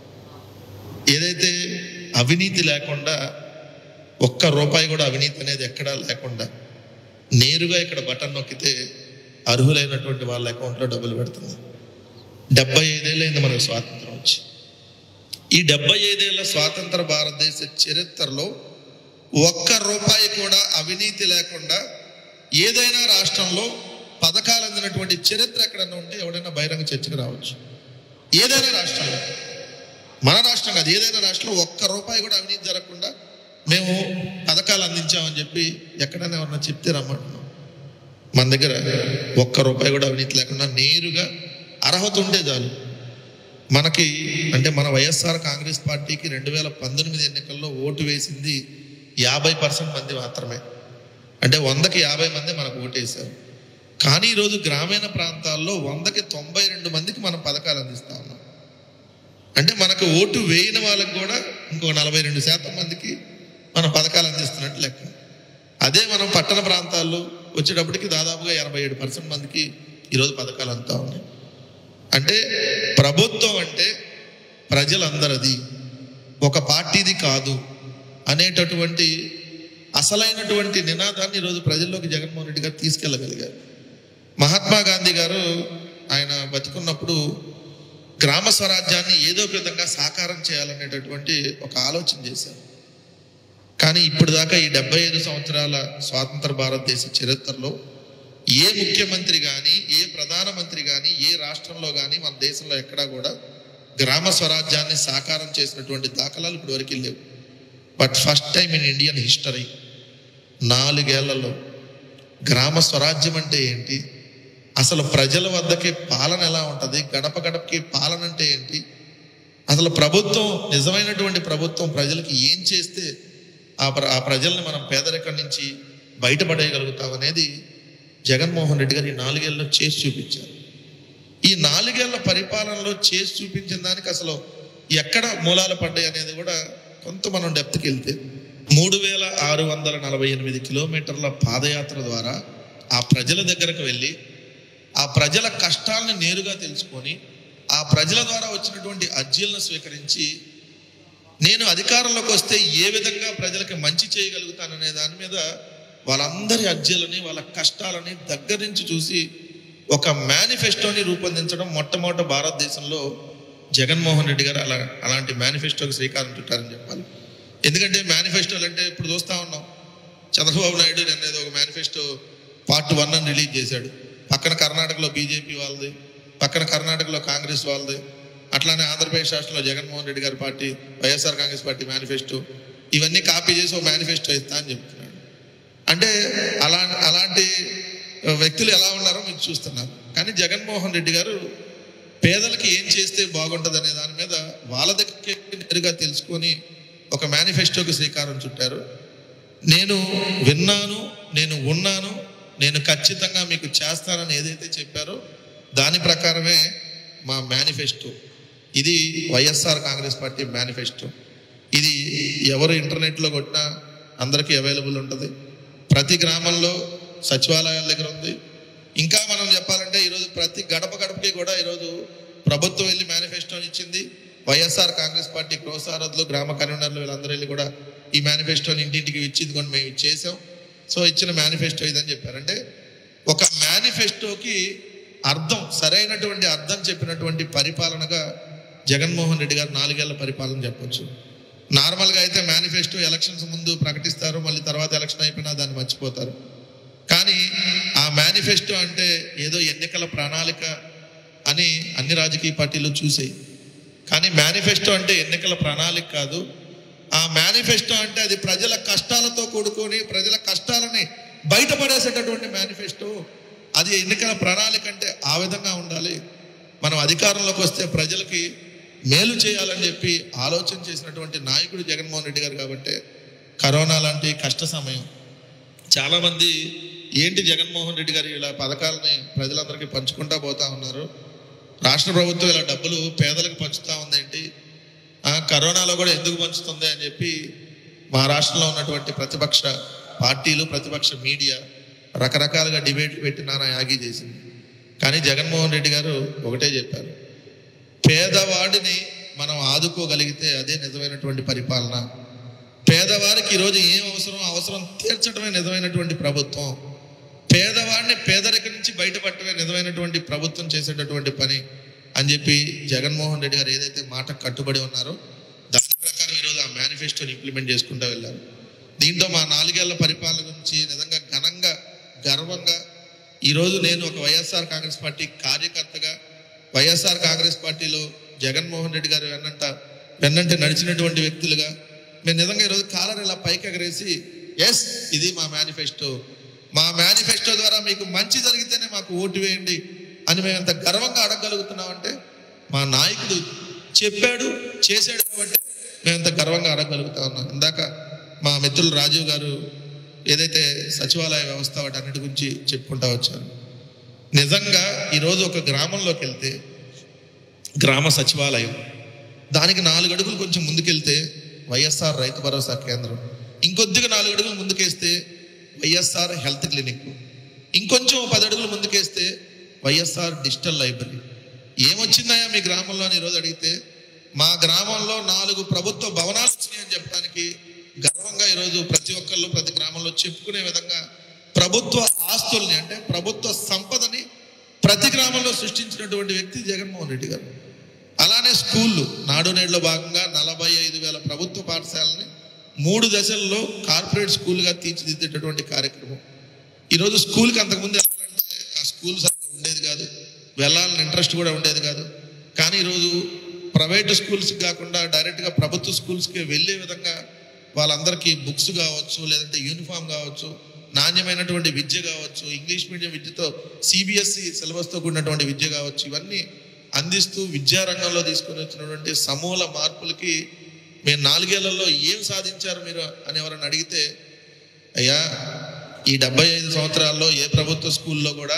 C: ఏదైతే అవినీతి లేకుండా ఒక్క రూపాయి కూడా అవినీతి అనేది ఎక్కడా లేకుండా నేరుగా ఇక్కడ బటన్ నొక్కితే అర్హులైనటువంటి వాళ్ళ అకౌంట్లో డబ్బులు పెడుతుంది డెబ్బై ఐదేళ్ళైంది మనకు స్వాతంత్రం వచ్చి ఈ డెబ్బై ఐదేళ్ల స్వాతంత్ర భారతదేశ చరిత్రలో ఒక్క రూపాయి కూడా అవినీతి లేకుండా ఏదైనా రాష్ట్రంలో పథకాలు అందినటువంటి చరిత్ర ఎక్కడన్నా ఉంటే ఎవడైనా బహిరంగ చర్చకు రావచ్చు ఏదైనా రాష్ట్రంలో మన రాష్ట్రం కాదు ఏదైనా రాష్ట్రంలో ఒక్క రూపాయి కూడా అవినీతి జరగకుండా మేము పథకాలు అందించామని చెప్పి ఎక్కడైనా ఎవరన్నా చెప్తే రమ్మంటున్నాం మన దగ్గర ఒక్క రూపాయి కూడా అవినీతి లేకుండా నేరుగా అర్హత ఉంటే చాలు మనకి అంటే మన వైఎస్ఆర్ కాంగ్రెస్ పార్టీకి రెండు వేల పంతొమ్మిది ఎన్నికల్లో ఓటు వేసింది యాభై పర్సెంట్ మంది మాత్రమే అంటే వందకి యాభై మంది మనకు ఓటేశారు కానీ ఈరోజు గ్రామీణ ప్రాంతాల్లో వందకి తొంభై రెండు మందికి మనం పథకాలు అందిస్తా ఉన్నాం అంటే మనకు ఓటు వేయని వాళ్ళకి కూడా ఇంకో నలభై రెండు శాతం మందికి మనం పథకాలు అందిస్తున్నట్టు లెక్క అదే మనం పట్టణ ప్రాంతాల్లో వచ్చేటప్పటికి దాదాపుగా ఎనభై ఏడు పర్సెంట్ మందికి ఈరోజు పథకాలు అంతా ఉన్నాయి అంటే ప్రభుత్వం అంటే ప్రజలందరిది ఒక పార్టీది కాదు అనేటటువంటి అసలైనటువంటి నినాదాన్ని ఈరోజు ప్రజల్లోకి జగన్మోహన్ రెడ్డి గారు తీసుకెళ్ళగలిగారు మహాత్మా గాంధీ గారు ఆయన బతుకున్నప్పుడు గ్రామ స్వరాజ్యాన్ని ఏదో ఒక విధంగా సాకారం చేయాలనేటటువంటి ఒక ఆలోచన చేశారు కానీ ఇప్పుడు దాకా ఈ డెబ్బై ఐదు సంవత్సరాల స్వాతంత్ర భారతదేశ చరిత్రలో ఏ ముఖ్యమంత్రి కానీ ఏ ప్రధానమంత్రి కానీ ఏ రాష్ట్రంలో కానీ మన దేశంలో ఎక్కడా కూడా గ్రామ స్వరాజ్యాన్ని సాకారం చేసినటువంటి దాఖలాలు ఇప్పటి వరకు లేవు but first time in Indian history నాలుగేళ్లలో గ్రామ స్వరాజ్యం అంటే ఏంటి అసలు ప్రజల వద్దకి పాలన ఎలా ఉంటుంది గడప గడపకి పాలన అంటే ఏంటి అసలు ప్రభుత్వం నిజమైనటువంటి ప్రభుత్వం ప్రజలకి ఏం చేస్తే ఆ ప్ర ఆ ప్రజల్ని మనం పేదరికం నుంచి బయటపడేయగలుగుతాం అనేది జగన్మోహన్ రెడ్డి గారు ఈ నాలుగేళ్ళలో చేసి చూపించారు ఈ నాలుగేళ్ల పరిపాలనలో చేసి చూపించిన దానికి అసలు ఎక్కడ మూలాలు పడ్డాయి అనేది కూడా కొంత మనం డెప్త్కి వెళ్తే మూడు వేల ఆరు వందల నలభై ఎనిమిది కిలోమీటర్ల పాదయాత్ర ద్వారా ఆ ప్రజల దగ్గరకు వెళ్ళి ఆ ప్రజల కష్టాలను నేరుగా తెలుసుకొని ఆ ప్రజల ద్వారా వచ్చినటువంటి అర్జీలను స్వీకరించి నేను అధికారంలోకి వస్తే ఏ విధంగా ప్రజలకు మంచి చేయగలుగుతాననే దాని మీద వాళ్ళందరి అర్జీలని వాళ్ళ కష్టాలని దగ్గర నుంచి చూసి ఒక మేనిఫెస్టోని రూపొందించడం మొట్టమొదట భారతదేశంలో జగన్మోహన్ రెడ్డి గారు అలా అలాంటి మేనిఫెస్టోకి శ్రీకారం చుట్టారని చెప్పాలి ఎందుకంటే మేనిఫెస్టోలు అంటే ఇప్పుడు చూస్తా ఉన్నాం చంద్రబాబు నాయుడు నిన్న ఏదో ఒక మేనిఫెస్టో పార్ట్ వన్ అని రిలీజ్ చేశాడు పక్కన కర్ణాటకలో బీజేపీ వాళ్ళది పక్కన కర్ణాటకలో కాంగ్రెస్ వాళ్ళది అట్లానే ఆంధ్రప్రదేశ్ రాష్ట్రంలో జగన్మోహన్ రెడ్డి గారి party YSR congress party manifesto ఇవన్నీ కాపీ చేసి ఒక మేనిఫెస్టో ఇస్తా అని చెప్తున్నాడు అంటే అలా అలాంటి వ్యక్తులు ఎలా ఉన్నారో మీరు చూస్తున్నారు కానీ జగన్మోహన్ రెడ్డి గారు పేదలకి ఏం చేస్తే బాగుంటుంది అనే దాని మీద వాళ్ళ దగ్గరికి నేరుగా తెలుసుకొని ఒక మేనిఫెస్టోకి శ్రీకారం చుట్టారు నేను విన్నాను నేను ఉన్నాను నేను ఖచ్చితంగా మీకు చేస్తానని ఏదైతే చెప్పారో దాని ప్రకారమే మా మేనిఫెస్టో ఇది వైఎస్ఆర్ కాంగ్రెస్ పార్టీ మేనిఫెస్టో ఇది ఎవరు ఇంటర్నెట్లో కొట్టినా అందరికీ అవైలబుల్ ఉంటుంది ప్రతి గ్రామంలో సచివాలయాల దగ్గర ఉంది ఇంకా మనం చెప్పాలంటే ఈరోజు ప్రతి గడప గడపకి కూడా ఈరోజు ప్రభుత్వం వెళ్ళి మేనిఫెస్టోని ఇచ్చింది వైఎస్ఆర్ కాంగ్రెస్ పార్టీ ప్రోత్సాహకులు గ్రామ కన్వీనర్లు వీళ్ళందరూ వెళ్ళి కూడా ఈ మేనిఫెస్టోని ఇంటింటికి ఇచ్చింది కొన్ని మేము ఇచ్చేసాం సో ఇచ్చిన మేనిఫెస్టో ఇదని చెప్పారు అంటే ఒక మేనిఫెస్టోకి అర్థం సరైనటువంటి అర్థం చెప్పినటువంటి పరిపాలనగా జగన్మోహన్ రెడ్డి గారు నాలుగేళ్ల పరిపాలన చెప్పొచ్చు నార్మల్గా అయితే మేనిఫెస్టో ఎలక్షన్స్ ముందు ప్రకటిస్తారు మళ్ళీ తర్వాత ఎలక్షన్ అయిపోయినా దాన్ని మర్చిపోతారు కానీ ఆ మేనిఫెస్టో అంటే ఏదో ఎన్నికల ప్రణాళిక అని అన్ని రాజకీయ పార్టీలు చూసాయి కానీ మేనిఫెస్టో అంటే ఎన్నికల ప్రణాళిక కాదు ఆ మేనిఫెస్టో అంటే అది ప్రజల కష్టాలతో కూడుకొని ప్రజల కష్టాలని బయటపడేసేటటువంటి మేనిఫెస్టో అది ఎన్నికల ప్రణాళిక అంటే ఆ విధంగా ఉండాలి మనం అధికారంలోకి వస్తే ప్రజలకి మేలు చేయాలని చెప్పి ఆలోచన చేసినటువంటి నాయకుడు జగన్మోహన్ రెడ్డి గారు కాబట్టి కరోనా లాంటి కష్ట సమయం చాలామంది ఏంటి జగన్మోహన్ రెడ్డి గారు ఇలా పథకాలని ప్రజలందరికీ పంచుకుంటా పోతా ఉన్నారు రాష్ట్ర ప్రభుత్వం ఇలా డబ్బులు పేదలకు పంచుతా ఉందేంటి ఆ, కరోనాలో కూడా ఎందుకు పంచుతుంది అని చెప్పి మా రాష్ట్రంలో ఉన్నటువంటి ప్రతిపక్ష పార్టీలు ప్రతిపక్ష మీడియా రకరకాలుగా డిబేట్ పెట్టి నానా యాగి చేసింది కానీ జగన్మోహన్ రెడ్డి గారు ఒకటే చెప్పారు పేదవాడిని మనం ఆదుకోగలిగితే అదే నిజమైనటువంటి పరిపాలన పేదవారికి ఈరోజు ఏం అవసరం అవసరం తీర్చడమే నిజమైనటువంటి ప్రభుత్వం పేదవాడిని పేదరిక నుంచి బయటపడటమే నిజమైనటువంటి ప్రభుత్వం చేసేటటువంటి పని అని చెప్పి జగన్మోహన్ రెడ్డి గారు ఏదైతే మాట కట్టుబడి ఉన్నారో దాని ప్రకారం ఈరోజు ఆ మేనిఫెస్టోని ఇంప్లిమెంట్ చేసుకుంటూ వెళ్ళారు దీంతో మా నాలుగేళ్ల పరిపాలన గురించి నిజంగా ఘనంగా గర్వంగా ఈరోజు నేను ఒక వైఎస్ఆర్ కాంగ్రెస్ పార్టీ కార్యకర్తగా వైఎస్ఆర్ కాంగ్రెస్ పార్టీలో జగన్మోహన్ రెడ్డి గారు వెన్నంట వెన్నంటే నడిచినటువంటి వ్యక్తులుగా మేము నిజంగా ఈరోజు కాలర్ ఇలా పైకి ఎగరేసి ఎస్ ఇది మా మేనిఫెస్టో మా మేనిఫెస్టో ద్వారా మీకు మంచి జరిగితేనే మాకు ఓటు వేయండి అని మేము ఎంత గర్వంగా అడగగలుగుతున్నామంటే మా నాయకుడు చెప్పాడు చేశాడు కాబట్టి మేము ఎంత గర్వంగా అడగగలుగుతా ఉన్నాం ఇందాక మా మిత్రులు రాజీవ్ గారు ఏదైతే సచివాలయ వ్యవస్థ వాటన్నిటి గురించి చెప్పుకుంటా వచ్చారు నిజంగా ఈరోజు ఒక గ్రామంలోకి వెళ్తే గ్రామ సచివాలయం దానికి నాలుగు అడుగులు కొంచెం ముందుకెళ్తే వైఎస్ఆర్ రైతు భరోసా కేంద్రం ఇంకొద్దిగా నాలుగు అడుగులు ముందుకేస్తే వైఎస్ఆర్ హెల్త్ క్లినిక్ ఇంకొంచెం పది అడుగులు ముందుకేస్తే వైఎస్ఆర్ డిజిటల్ లైబ్రరీ ఏమొచ్చిందయా మీ గ్రామంలో అని ఈరోజు అడిగితే మా గ్రామంలో నాలుగు ప్రభుత్వ భవనాలు వచ్చినాయని చెప్పడానికి గర్వంగా ఈరోజు ప్రతి ఒక్కళ్ళు ప్రతి గ్రామంలో చెప్పుకునే విధంగా ప్రభుత్వ ఆస్తుల్ని అంటే ప్రభుత్వ సంపదని ప్రతి గ్రామంలో సృష్టించినటువంటి వ్యక్తి జగన్మోహన్ రెడ్డి గారు అలానే స్కూళ్ళు నాడు నేడులో భాగంగా నలభై ఐదు వేల ప్రభుత్వ పాఠశాలని మూడు దశల్లో కార్పొరేట్ స్కూల్గా తీర్చిదిద్దేటటువంటి కార్యక్రమం ఈరోజు స్కూల్కి అంతకుముందు వెళ్ళాలంటే ఆ స్కూల్ సరిగ్గా ఉండేది కాదు వెళ్ళాలని ఇంట్రెస్ట్ కూడా ఉండేది కాదు కానీ ఈరోజు ప్రైవేట్ స్కూల్స్కి కాకుండా డైరెక్ట్గా ప్రభుత్వ స్కూల్స్కి వెళ్ళే విధంగా వాళ్ళందరికీ బుక్స్ కావచ్చు లేదంటే యూనిఫామ్ కావచ్చు నాణ్యమైనటువంటి విద్య కావచ్చు ఇంగ్లీష్ మీడియం విద్యతో సిబిఎస్ఈ సిలబస్తో కూడినటువంటి విద్య కావచ్చు ఇవన్నీ అందిస్తూ విద్యారంగంలో తీసుకొని వచ్చినటువంటి సమూల మార్పులకి మీరు నాలుగేళ్లలో ఏం సాధించారు మీరు అని ఎవరైనా అడిగితే అయ్యా ఈ డెబ్బై ఐదు సంవత్సరాల్లో ఏ ప్రభుత్వ స్కూల్లో కూడా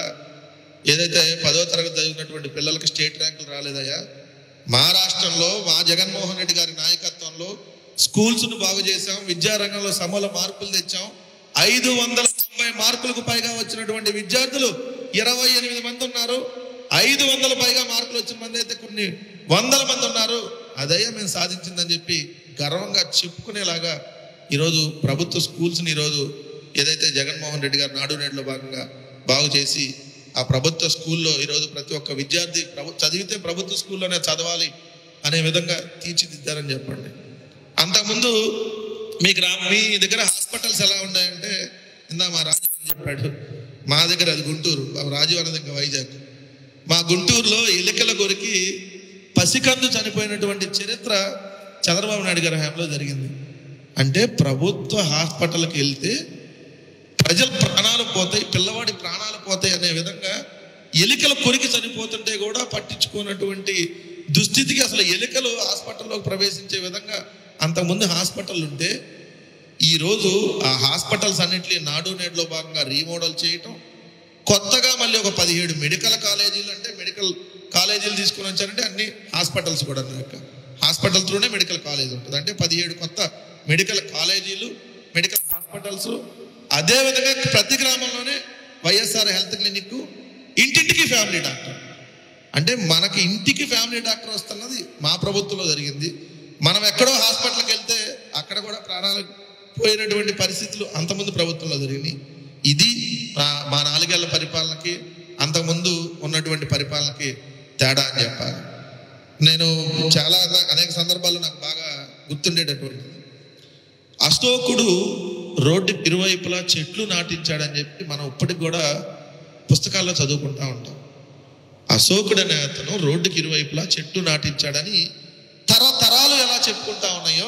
C: ఏదైతే పదో తరగతి చదివినటువంటి పిల్లలకి స్టేట్ ర్యాంకులు రాలేదయ్యా మా రాష్ట్రంలో మా జగన్మోహన్ రెడ్డి గారి నాయకత్వంలో స్కూల్స్ను బాగు చేశాం విద్యారంగంలో సమూల మార్పులు తెచ్చాం ఐదు వందల తొంభై మార్కులకు పైగా వచ్చినటువంటి విద్యార్థులు ఇరవై ఎనిమిది మంది ఉన్నారు ఐదు వందల పైగా మార్కులు వచ్చిన మంది అయితే కొన్ని వందల మంది ఉన్నారు అదయ్యా మేము సాధించిందని చెప్పి గర్వంగా చెప్పుకునేలాగా ఈరోజు ప్రభుత్వ స్కూల్స్ని ఈరోజు ఏదైతే జగన్మోహన్ రెడ్డి గారు నాడు నేడులో భాగంగా బాగు చేసి ఆ ప్రభుత్వ స్కూల్లో ఈరోజు ప్రతి ఒక్క విద్యార్థి ప్రభు చదివితే ప్రభుత్వ స్కూల్లోనే చదవాలి అనే విధంగా తీర్చిదిద్దారని చెప్పండి అంతకుముందు మీ గ్రామ మీ దగ్గర హాస్పిటల్స్ ఎలా ఉన్నాయంటే ఇందా మా రాజు అని చెప్పాడు మా దగ్గర అది గుంటూరు మా రాజు అన్నది ఇంకా వైజాగ్ మా గుంటూరులో ఎలుకల కొరికి పసికందు చనిపోయినటువంటి చరిత్ర చంద్రబాబు నాయుడు గారి హయాంలో జరిగింది అంటే ప్రభుత్వ హాస్పిటల్కి వెళ్తే ప్రజల ప్రాణాలు పోతాయి పిల్లవాడి ప్రాణాలు పోతాయి అనే విధంగా ఎలుకలు కొరికి చనిపోతుంటే కూడా పట్టించుకున్నటువంటి దుస్థితికి అసలు ఎలుకలు హాస్పిటల్లోకి ప్రవేశించే విధంగా అంతకుముందు హాస్పిటల్ ఉంటే ఈరోజు ఆ హాస్పిటల్స్ అన్నింటినీ నాడు నేడులో భాగంగా రీమోడల్ చేయటం కొత్తగా మళ్ళీ ఒక పదిహేడు మెడికల్ కాలేజీలు అంటే మెడికల్ కాలేజీలు తీసుకొని వచ్చారంటే అన్ని హాస్పిటల్స్ కూడా ఉన్నాయి హాస్పిటల్ త్రూనే మెడికల్ కాలేజ్ ఉంటుంది అంటే పదిహేడు కొత్త మెడికల్ కాలేజీలు మెడికల్ హాస్పిటల్స్ అదేవిధంగా ప్రతి గ్రామంలోనే వైఎస్ఆర్ హెల్త్ క్లినిక్ ఇంటింటికి ఫ్యామిలీ డాక్టర్ అంటే మనకి ఇంటికి ఫ్యామిలీ డాక్టర్ వస్తున్నది మా ప్రభుత్వంలో జరిగింది మనం ఎక్కడో హాస్పిటల్కి వెళ్తే అక్కడ కూడా ప్రాణాలు పోయినటువంటి పరిస్థితులు అంతకుముందు ప్రభుత్వంలో జరిగినాయి ఇది మా- మా నాలుగేళ్ల పరిపాలనకి అంతకుముందు ఉన్నటువంటి పరిపాలనకి తేడా అని చెప్పాలి నేను చాలా అనేక సందర్భాల్లో నాకు బాగా గుర్తుండేటటువంటిది అశోకుడు రోడ్డు ఇరువైపులా చెట్లు నాటించాడని చెప్పి మనం ఇప్పటికి కూడా పుస్తకాల్లో చదువుకుంటా ఉంటాం అశోకుడు అనే అతను రోడ్డుకి ఇరువైపులా చెట్టు నాటించాడని తరతరాలు ఎలా చెప్పుకుంటా ఉన్నాయో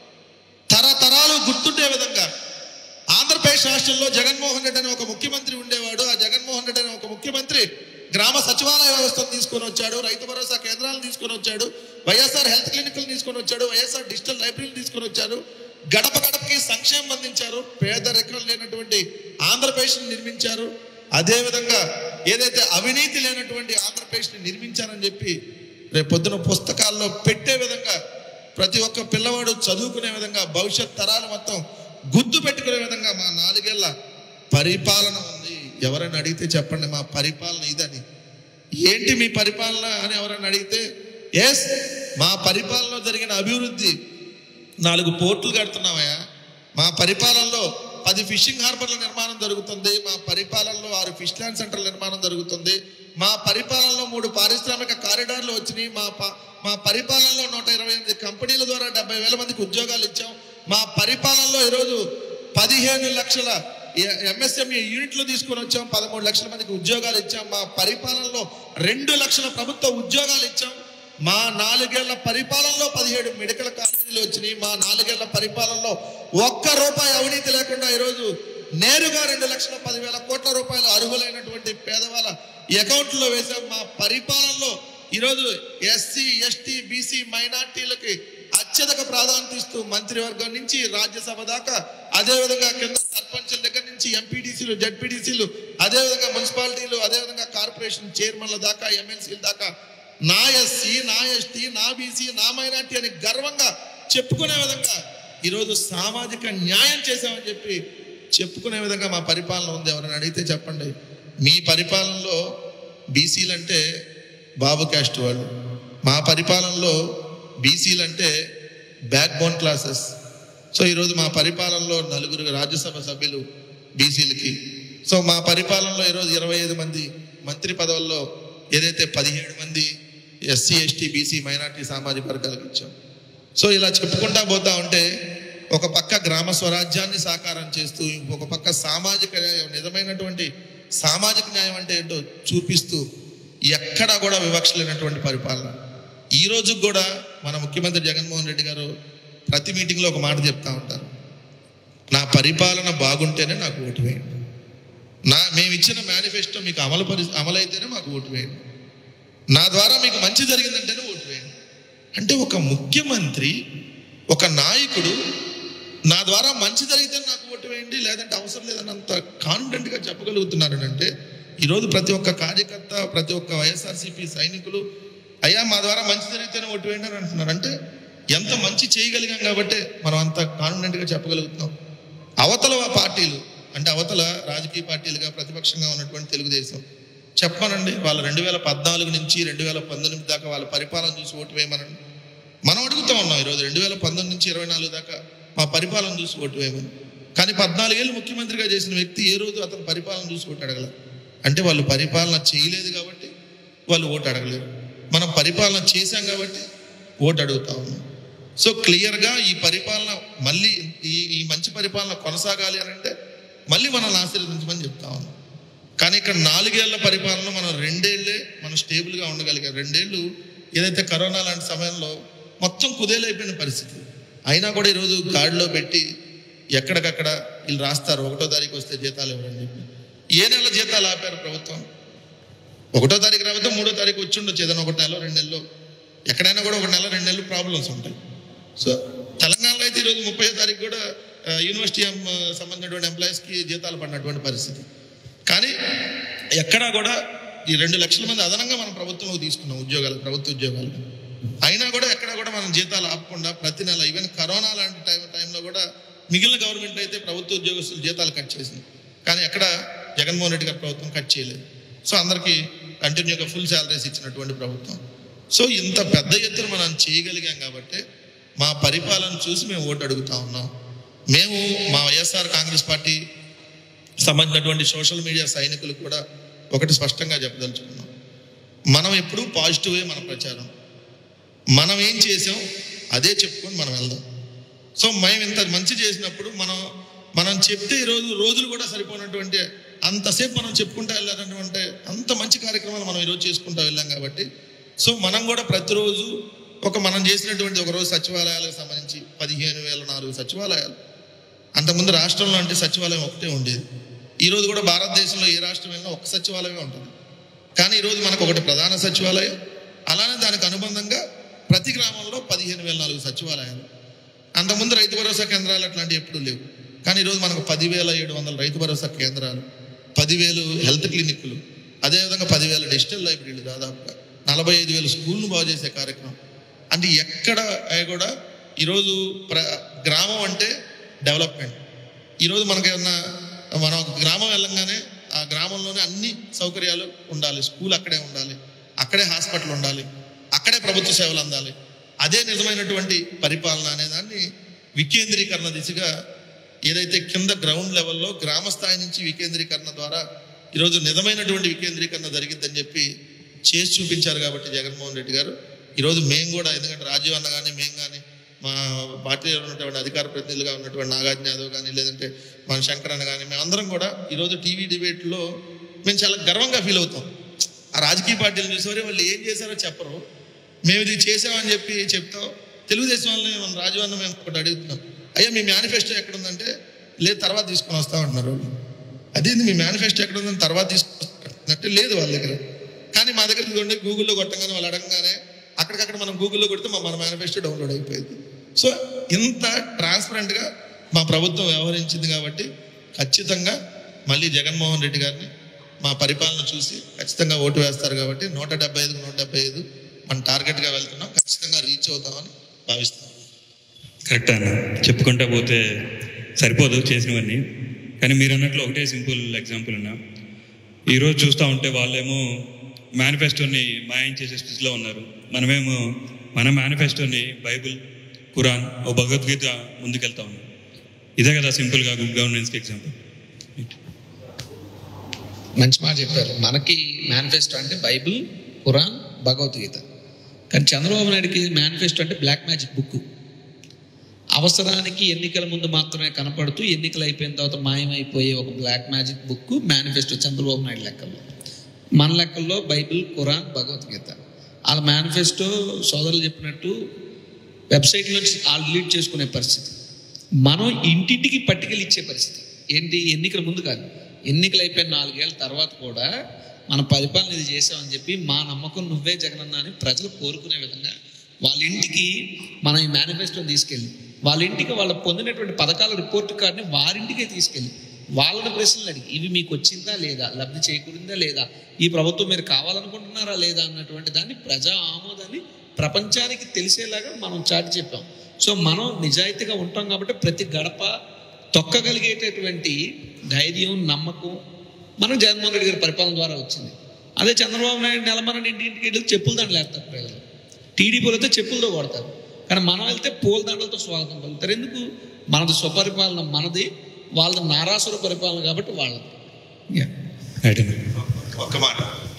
C: తరతరాలు గుర్తుండే విధంగా ఆంధ్రప్రదేశ్ రాష్ట్రంలో జగన్మోహన్ రెడ్డి అనే ఒక ముఖ్యమంత్రి ఉండేవాడు ఆ జగన్మోహన్ రెడ్డి అనే ఒక ముఖ్యమంత్రి గ్రామ సచివాలయ వ్యవస్థను తీసుకొని వచ్చాడు రైతు భరోసా కేంద్రాలను తీసుకొని వచ్చాడు వైఎస్ఆర్ హెల్త్ క్లినిక్లు తీసుకొని వచ్చాడు వైఎస్ఆర్ డిజిటల్ లైబ్రరీలు తీసుకొని వచ్చారు గడప గడపకి సంక్షేమం అందించారు పేదరికం లేనటువంటి ఆంధ్రప్రదేశ్ని నిర్మించారు అదేవిధంగా ఏదైతే అవినీతి లేనటువంటి ఆంధ్రప్రదేశ్ని నిర్మించారని చెప్పి రేపు పొద్దున పుస్తకాల్లో పెట్టే విధంగా ప్రతి ఒక్క పిల్లవాడు చదువుకునే విధంగా భవిష్యత్ తరాలు మొత్తం గుర్తు పెట్టుకునే విధంగా మా నాలుగేళ్ల పరిపాలన ఉంది ఎవరైనా అడిగితే చెప్పండి మా పరిపాలన ఇదని ఏంటి మీ పరిపాలన అని ఎవరైనా అడిగితే ఎస్ మా పరిపాలనలో జరిగిన అభివృద్ధి నాలుగు పోర్టులు కడుతున్నామయ్యా మా పరిపాలనలో పది ఫిషింగ్ హార్బర్ల నిర్మాణం జరుగుతుంది మా పరిపాలనలో ఆరు ఫిష్ ల్యాండ్ సెంటర్ల నిర్మాణం జరుగుతుంది మా పరిపాలనలో మూడు పారిశ్రామిక కారిడార్లు వచ్చినాయి మా ప- మా పరిపాలనలో నూట ఇరవై ఎనిమిది కంపెనీల ద్వారా డెబ్బై వేల మందికి ఉద్యోగాలు ఇచ్చాం మా పరిపాలనలో ఈరోజు పదిహేను లక్షల ఎంఎస్ఎంఈ యూనిట్లు తీసుకొని వచ్చాం పదమూడు లక్షల మందికి ఉద్యోగాలు ఇచ్చాం మా పరిపాలనలో రెండు లక్షల ప్రభుత్వ ఉద్యోగాలు ఇచ్చాం మా నాలుగేళ్ల పరిపాలనలో పదిహేడు మెడికల్ కాలేజీలు వచ్చినాయి మా నాలుగేళ్ల పరిపాలనలో ఒక్క రూపాయి అవినీతి లేకుండా ఈరోజు నేరుగా రెండు లక్షల పదివేల కోట్ల రూపాయలు అర్హులైనటువంటి పేదవాళ్ళ అకౌంట్లో వేసాం మా పరిపాలనలో ఈరోజు ఎస్సీ ఎస్టీ బీసీ మైనార్టీలకి అత్యధిక ప్రాధాన్యత ఇస్తూ మంత్రివర్గం నుంచి రాజ్యసభ దాకా అదేవిధంగా కింద సర్పంచుల దగ్గర నుంచి ఎంపీటీసీలు జడ్పీటీసీలు అదేవిధంగా మున్సిపాలిటీలు అదేవిధంగా కార్పొరేషన్ చైర్మన్ల దాకా ఎమ్మెల్సీల దాకా నా ఎస్సీ నా ఎస్టీ నా బీసీ నా మైనార్టీ అని గర్వంగా చెప్పుకునే విధంగా ఈరోజు సామాజిక న్యాయం చేశామని చెప్పి చెప్పుకునే విధంగా మా పరిపాలన ఉంది ఎవరైనా అడిగితే చెప్పండి మీ పరిపాలనలో బీసీలు అంటే బాబు క్యాస్ట్ వాళ్ళు మా పరిపాలనలో బీసీలు అంటే బ్యాక్ బోన్ క్లాసెస్ సో ఈరోజు మా పరిపాలనలో నలుగురు రాజ్యసభ సభ్యులు బీసీలకి సో మా పరిపాలనలో ఈరోజు ఇరవై ఐదు మంది మంత్రి పదవుల్లో ఏదైతే పదిహేడు మంది ఎస్సీ ఎస్టీ బీసీ మైనార్టీ సామాజిక వర్గాలకు ఇచ్చాం సో ఇలా చెప్పుకుంటా పోతా ఉంటే ఒక పక్క గ్రామ స్వరాజ్యాన్ని సాకారం చేస్తూ ఇంకొక పక్క సామాజిక న్యాయం నిజమైనటువంటి సామాజిక న్యాయం అంటే ఏంటో చూపిస్తూ ఎక్కడా కూడా వివక్ష లేనటువంటి పరిపాలన ఈ రోజు కూడా మన ముఖ్యమంత్రి జగన్మోహన్ రెడ్డి గారు ప్రతి మీటింగ్లో ఒక మాట చెప్తా ఉంటారు నా పరిపాలన బాగుంటేనే నాకు ఓటు వేయండి నా మేము ఇచ్చిన మేనిఫెస్టో మీకు అమలు పరి అమలైతేనే మాకు ఓటు వేయండి నా ద్వారా మీకు మంచి జరిగిందంటేనే ఓటు వేయండి అంటే ఒక ముఖ్యమంత్రి ఒక నాయకుడు నా ద్వారా మంచి జరిగితే నాకు ఓటు వేయండి లేదంటే అవసరం లేదని అంత కాన్ఫిడెంట్గా చెప్పగలుగుతున్నారు అంటే ఈరోజు ప్రతి ఒక్క కార్యకర్త ప్రతి ఒక్క వైఎస్ఆర్సీపీ సైనికులు అయ్యా మా ద్వారా మంచి జరిగితేనే ఓటు వేయండి అని అంటున్నారు అంటే ఎంత మంచి చేయగలిగాం కాబట్టి మనం అంత కాన్ఫిడెంట్గా చెప్పగలుగుతున్నాం అవతల పార్టీలు అంటే అవతల రాజకీయ పార్టీలుగా ప్రతిపక్షంగా ఉన్నటువంటి తెలుగుదేశం చెప్పమనండి వాళ్ళు రెండు వేల పద్నాలుగు నుంచి రెండు వేల పంతొమ్మిది దాకా వాళ్ళ పరిపాలన చూసి ఓటు వేయమనండి మనం అడుగుతా ఉన్నాం ఈరోజు రెండు వేల పంతొమ్మిది నుంచి ఇరవై నాలుగు దాకా మా పరిపాలన చూసి ఓటు వేయమని కానీ పద్నాలుగేళ్ళు ముఖ్యమంత్రిగా చేసిన వ్యక్తి ఏ రోజు అతను పరిపాలన చూసి ఓటు అడగల అంటే వాళ్ళు పరిపాలన చేయలేదు కాబట్టి వాళ్ళు ఓటు అడగలేరు మనం పరిపాలన చేశాం కాబట్టి ఓటు అడుగుతా ఉన్నాం సో క్లియర్గా ఈ పరిపాలన మళ్ళీ ఈ ఈ మంచి పరిపాలన కొనసాగాలి అని అంటే మళ్ళీ మనల్ని ఆశీర్వదించమని చెప్తా ఉన్నాం కానీ ఇక్కడ నాలుగేళ్ల పరిపాలన మనం రెండేళ్లే మనం స్టేబుల్గా ఉండగలిగాం రెండేళ్ళు ఏదైతే కరోనా లాంటి సమయంలో మొత్తం కుదేలైపోయిన పరిస్థితి అయినా కూడా ఈరోజు గాడిలో పెట్టి ఎక్కడికక్కడ వీళ్ళు రాస్తారు ఒకటో తారీఖు వస్తే జీతాలు ఇవ్వరని చెప్పి ఏ నెల జీతాలు ఆపారు ప్రభుత్వం ఒకటో తారీఖు రాకపోతే మూడో తారీఖు వచ్చి ఉండొచ్చు ఏదైనా ఒక నెల రెండు నెలలు ఎక్కడైనా కూడా ఒక నెల రెండు నెలలు ప్రాబ్లమ్స్ ఉంటాయి సో తెలంగాణలో అయితే ఈరోజు ముప్పై తారీఖు కూడా ఆ, యూనివర్సిటీ ఎం- సంబంధించినటువంటి ఎంప్లాయీస్కి జీతాలు పడినటువంటి పరిస్థితి కానీ ఎక్కడా కూడా ఈ రెండు లక్షల మంది అదనంగా మనం ప్రభుత్వంలో తీసుకున్నాం ఉద్యోగాలు ప్రభుత్వ ఉద్యోగాలు అయినా కూడా ఎక్కడా కూడా మనం జీతాలు ఆపకుండా ప్రతి నెల ఈవెన్ కరోనా లాంటి టైం టైంలో కూడా మిగిలిన గవర్నమెంట్ అయితే ప్రభుత్వ ఉద్యోగస్తులు జీతాలు కట్ చేసింది కానీ ఎక్కడ జగన్మోహన్ రెడ్డి గారి ప్రభుత్వం కట్ చేయలేదు సో అందరికీ కంటిన్యూగా ఫుల్ శాలరీస్ ఇచ్చినటువంటి ప్రభుత్వం సో ఇంత పెద్ద ఎత్తున మనం చేయగలిగాం కాబట్టి మా పరిపాలన చూసి మేము ఓటు అడుగుతా ఉన్నాం మేము మా వైఎస్ఆర్ కాంగ్రెస్ పార్టీ సంబంధించినటువంటి సోషల్ మీడియా సైనికులు కూడా ఒకటి స్పష్టంగా చెప్పదలుచుకున్నాం మనం ఎప్పుడూ పాజిటివే మన ప్రచారం మనం ఏం చేసాం అదే చెప్పుకొని మనం వెళ్దాం సో మేము ఇంత మంచి చేసినప్పుడు మనం మనం చెప్తే ఈరోజు రోజులు కూడా సరిపోయినటువంటి అంతసేపు మనం చెప్పుకుంటా వెళ్ళాలన్నటువంటి అంత మంచి కార్యక్రమాలు మనం ఈరోజు చేసుకుంటా వెళ్ళాం కాబట్టి సో మనం కూడా ప్రతిరోజు ఒక మనం చేసినటువంటి ఒక రోజు సచివాలయాలకు సంబంధించి పదిహేను వేల నాలుగు సచివాలయాలు అంతకుముందు రాష్ట్రంలో అంటే సచివాలయం ఒకటే ఉండేది ఈరోజు కూడా భారతదేశంలో ఏ రాష్ట్రం వెళ్ళినా ఒక సచివాలయమే ఉంటుంది కానీ ఈరోజు మనకు ఒకటి ప్రధాన సచివాలయం అలానే దానికి అనుబంధంగా ప్రతి గ్రామంలో పదిహేను వేల నాలుగు సచివాలయాలు అంతకుముందు రైతు భరోసా కేంద్రాలు అట్లాంటివి ఎప్పుడూ లేవు కానీ ఈరోజు మనకు పదివేల ఏడు వందల రైతు భరోసా కేంద్రాలు పదివేలు హెల్త్ క్లినిక్లు అదేవిధంగా పదివేల డిజిటల్ లైబ్రరీలు దాదాపుగా నలభై ఐదు వేల స్కూల్ను బాగు చేసే కార్యక్రమం అంటే ఎక్కడ అవి కూడా ఈరోజు ప్ర గ్రామం అంటే డెవలప్మెంట్ ఈరోజు మనకి ఏమన్నా మనం ఒక గ్రామం వెళ్ళంగానే ఆ గ్రామంలోనే అన్ని సౌకర్యాలు ఉండాలి స్కూల్ అక్కడే ఉండాలి అక్కడే హాస్పిటల్ ఉండాలి అక్కడే ప్రభుత్వ సేవలు అందాలి అదే నిజమైనటువంటి పరిపాలన అనే దాన్ని వికేంద్రీకరణ దిశగా ఏదైతే కింద గ్రౌండ్ లెవెల్లో గ్రామ స్థాయి నుంచి వికేంద్రీకరణ ద్వారా ఈరోజు నిజమైనటువంటి వికేంద్రీకరణ జరిగిందని చెప్పి చేసి చూపించారు కాబట్టి జగన్మోహన్ రెడ్డి గారు ఈరోజు మేము కూడా ఎందుకంటే రాజీవ్ అన్న కానీ మేము కానీ మా పార్టీలో ఉన్నటువంటి అధికార ప్రతినిధులుగా ఉన్నటువంటి నాగార్జున యాదవ్ కానీ లేదంటే మన శంకర్ అన్న కానీ మేమందరం కూడా ఈరోజు టీవీ డిబేట్లో మేము చాలా గర్వంగా ఫీల్ అవుతాం ఆ రాజకీయ పార్టీలు చూసేవారే వాళ్ళు ఏం చేశారో చెప్పరు మేము ఇది చేసామని చెప్పి చెప్తాం తెలుగుదేశం వాళ్ళని మన రాజవన్న మేము ఒకటి అడుగుతున్నాం అయ్యా మీ మేనిఫెస్టో ఎక్కడ ఉందంటే లేదు తర్వాత తీసుకొని వస్తా ఉంటున్నారు వాళ్ళు అదేంది మీ మేనిఫెస్టో ఎక్కడ ఉందని తర్వాత తీసుకొస్తున్నట్టు లేదు వాళ్ళ దగ్గర కానీ మా దగ్గర ఇదిగోండి గూగుల్లో కొట్టంగానే వాళ్ళు అడగగానే అక్కడికక్కడ మనం గూగుల్లో కొడితే మా మన మేనిఫెస్టో డౌన్లోడ్ అయిపోయింది సో ఇంత ట్రాన్స్పరెంట్గా మా ప్రభుత్వం వ్యవహరించింది కాబట్టి ఖచ్చితంగా మళ్ళీ జగన్మోహన్ రెడ్డి గారిని మా పరిపాలన చూసి ఖచ్చితంగా ఓటు వేస్తారు కాబట్టి నూట డెబ్బై ఐదుకు నూట డెబ్బై ఐదు మన టార్గెట్గా వెళ్తున్నాం ఖచ్చితంగా రీచ్ అవుతామని భావిస్తాం
A: కరెక్ట్ అన్న చెప్పుకుంటా పోతే సరిపోదు చేసినవన్నీ కానీ మీరు అన్నట్లు ఒకటే సింపుల్ ఎగ్జాంపుల్ అన్న ఈరోజు చూస్తూ ఉంటే వాళ్ళేమో మేనిఫెస్టోని మాయం చేసే స్థితిలో ఉన్నారు మనమేమో మన మేనిఫెస్టోని బైబిల్ ఖురాన్ ఓ భగవద్గీత ముందుకెళ్తా ఉన్నాం ఇదే కదా సింపుల్గా గుడ్ గవర్నెన్స్కి ఎగ్జాంపుల్
B: మంచి మాట చెప్పారు మనకి మేనిఫెస్టో అంటే బైబిల్ ఖురాన్ భగవద్గీత కానీ చంద్రబాబు నాయుడుకి మేనిఫెస్టో అంటే బ్లాక్ మ్యాజిక్ బుక్ అవసరానికి ఎన్నికల ముందు మాత్రమే కనపడుతూ ఎన్నికలు అయిపోయిన తర్వాత మాయమైపోయే ఒక black magic book manifesto Chandrababu Naidu లెక్కల్లో మన లెక్కల్లో బైబిల్ ఖురాన్ భగవద్గీత వాళ్ళ మేనిఫెస్టో సోదరులు చెప్పినట్టు వెబ్సైట్ నుంచి వాళ్ళు డిలీట్ చేసుకునే పరిస్థితి మనం ఇంటింటికి పట్టికలు ఇచ్చే పరిస్థితి ఏంటి ఎన్నికల ముందు కాదు ఎన్నికలు అయిపోయిన నాలుగేళ్ల తర్వాత కూడా మన పరిపాలన ఇది చేసామని చెప్పి మా నమ్మకం నువ్వే జగనన్న అని ప్రజలు కోరుకునే విధంగా వాళ్ళ ఇంటికి మనం ఈ మేనిఫెస్టోని తీసుకెళ్ళి వాళ్ళ ఇంటికి వాళ్ళు పొందినటువంటి పథకాల రిపోర్ట్ కార్డుని వారింటికే తీసుకెళ్ళి వాళ్ళని ప్రశ్నలు అడిగి ఇవి మీకు వచ్చిందా లేదా లబ్ధి చేకూరిందా లేదా ఈ ప్రభుత్వం మీరు కావాలనుకుంటున్నారా లేదా అన్నటువంటి దాన్ని ప్రజా ఆమోదాన్ని ప్రపంచానికి తెలిసేలాగా మనం చాటి చెప్పాం సో మనం నిజాయితీగా ఉంటాం కాబట్టి ప్రతి గడప తొక్కగలిగేటటువంటి ధైర్యం నమ్మకం మనం జగన్మోహన్ రెడ్డి గారి పరిపాలన ద్వారా వచ్చింది అదే చంద్రబాబు నాయుడు నెలమని ఇంటింటికి వెళ్ళి చెప్పులు దండలు వేస్తారు ప్రజలు టీడీపీలు అయితే చెప్పులతో కొడతారు కానీ మనం వెళ్తే పూల దండలతో స్వాగతం పలుకుతారు ఎందుకు మనది స్వపరిపాలన మనది వాళ్ళది నారాసుర పరిపాలన కాబట్టి వాళ్ళది Yeah.
A: రైట్ అన్న
C: ఒక్క మాట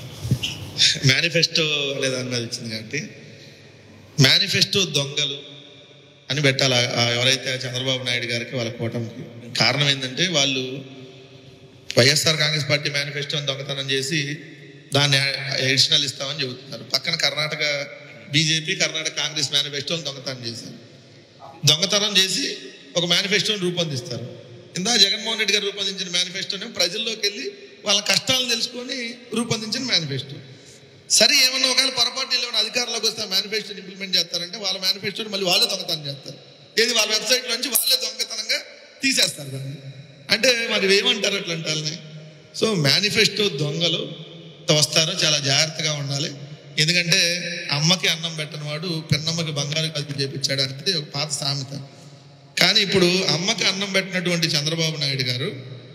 C: మేనిఫెస్టో లేదా అన్నది వచ్చింది కాబట్టి మేనిఫెస్టో దొంగలు అని పెట్టాలి ఆ- ఆ ఎవరైతే ఆ చంద్రబాబు నాయుడు గారికి వాళ్ళ కూటమికి కారణం ఏంటంటే వాళ్ళు వైఎస్ఆర్ కాంగ్రెస్ పార్టీ మేనిఫెస్టోని దొంగతనం చేసి దాన్ని ఎడిషనల్ ఇస్తామని చెబుతున్నారు పక్కన కర్ణాటక బీజేపీ కర్ణాటక కాంగ్రెస్ మేనిఫెస్టోని దొంగతనం చేశారు దొంగతనం చేసి ఒక మేనిఫెస్టోని రూపొందిస్తారు ఇందా జగన్మోహన్ రెడ్డి గారు రూపొందించిన మేనిఫెస్టోని ప్రజల్లోకి వెళ్ళి వాళ్ళ కష్టాలను తెలుసుకొని రూపొందించిన మేనిఫెస్టో సరే ఏమన్నా ఒకవేళ పొరపాటు ఏమైనా అధికారంలోకి వస్తే మేనిఫెస్టోని ఇంప్లిమెంట్ చేస్తారంటే వాళ్ళ మేనిఫెస్టోని మళ్ళీ వాళ్ళే దొంగతనం చేస్తారు ఏది వాళ్ళ వెబ్సైట్ నుంచి వాళ్ళే దొంగతనంగా తీసేస్తారు దాన్ని అంటే మరి ఏమంటారు అట్లా అంటే వాళ్ళని సో మేనిఫెస్టో దొంగలు వస్తారో చాలా జాగ్రత్తగా ఉండాలి ఎందుకంటే అమ్మకి అన్నం పెట్టని వాడు పెన్నమ్మకి బంగారు కలిపి చేపించాడు అనేది ఒక పాత సామెత కానీ ఇప్పుడు అమ్మకి అన్నం పెట్టినటువంటి చంద్రబాబు నాయుడు గారు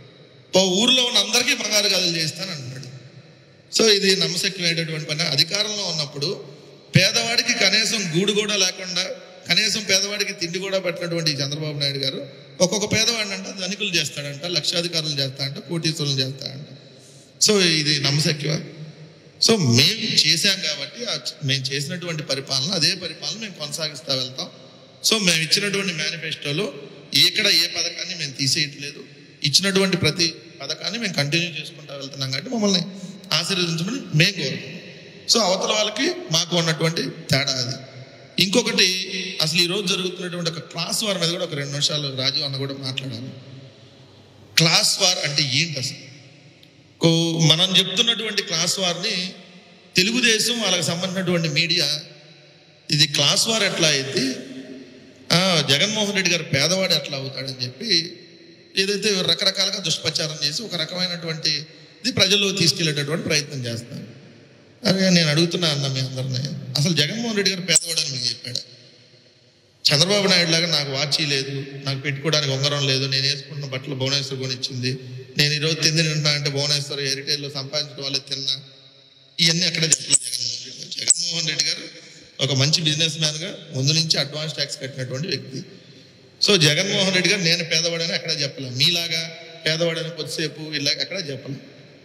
C: ఓ ఊర్లో ఉన్న అందరికీ బంగారు గదులు చేస్తాను అంటున్నాడు సో ఇది నమ్మశక్యమైనటువంటి పని అధికారంలో ఉన్నప్పుడు పేదవాడికి కనీసం గూడు కూడా లేకుండా కనీసం పేదవాడికి తిండి కూడా పెట్టినటువంటి ఈ చంద్రబాబు నాయుడు గారు ఒక్కొక్క పేదవాడిని అంట ధనికులు చేస్తాడంట లక్షాధికారులు చేస్తాడంట కోటీశ్వరులు చేస్తాడంట సో ఇది నమ్మశక్యమా సో మేము చేశాం కాబట్టి ఆ చ- మేము చేసినటువంటి పరిపాలన అదే పరిపాలన మేము కొనసాగిస్తూ వెళ్తాం సో మేము ఇచ్చినటువంటి మేనిఫెస్టోలో ఎక్కడ ఏ పథకాన్ని మేము తీసేయట్లేదు ఇచ్చినటువంటి ప్రతి పథకాన్ని మేము కంటిన్యూ చేసుకుంటూ వెళ్తున్నాం కాబట్టి మమ్మల్ని ఆశీర్వదించమని మేము కోరుతున్నాం సో అవతల వాళ్ళకి మాకు ఉన్నటువంటి తేడా అది ఇంకొకటి అసలు ఈరోజు జరుగుతున్నటువంటి ఒక క్లాస్ వార్ మీద కూడా ఒక రెండు నిమిషాలు రాజు అన్న కూడా మాట్లాడాలి క్లాస్ వార్ అంటే ఏంటి అసలు కో- మనం చెప్తున్నటువంటి క్లాస్ వార్ని తెలుగుదేశం వాళ్ళకి సంబంధించినటువంటి మీడియా ఇది క్లాస్ వార్ ఎట్లా అయితే ఆ, జగన్మోహన్ రెడ్డి గారు పేదవాడు ఎట్లా అవుతాడని చెప్పి ఏదైతే రకరకాలుగా దుష్ప్రచారం చేసి ఒక రకమైనటువంటి ఇది ప్రజల్లో తీసుకెళ్లేటటువంటి ప్రయత్నం చేస్తారు అదే నేను అడుగుతున్నా అన్న మీ అందరినీ అసలు జగన్మోహన్ రెడ్డి గారు పేదవాడు అని మీకు చెప్పాడు చంద్రబాబు నాయుడు లాగా నాకు వాచీ లేదు నాకు పెట్టుకోవడానికి ఉంగరం లేదు నేను వేసుకున్న బట్టలు భువనేశ్వర్ కొనిచ్చింది నేను ఈరోజు తిండి తింటున్నా అంటే భువనేశ్వర్ హెరిటేజ్లో సంపాదించడం వల్ల తిన్నా ఇవన్నీ అక్కడ చెప్పలేదు జగన్మోహన్ రెడ్డి గారు జగన్మోహన్ రెడ్డి గారు ఒక మంచి బిజినెస్ మ్యాన్గా ముందు నుంచి అడ్వాన్స్ ట్యాక్స్ కట్టినటువంటి వ్యక్తి సో జగన్మోహన్ రెడ్డి గారు నేను పేదవాడని అక్కడ చెప్పలేం మీలాగా పేదవాడని కొద్దిసేపు ఇలా అక్కడ చెప్పలేం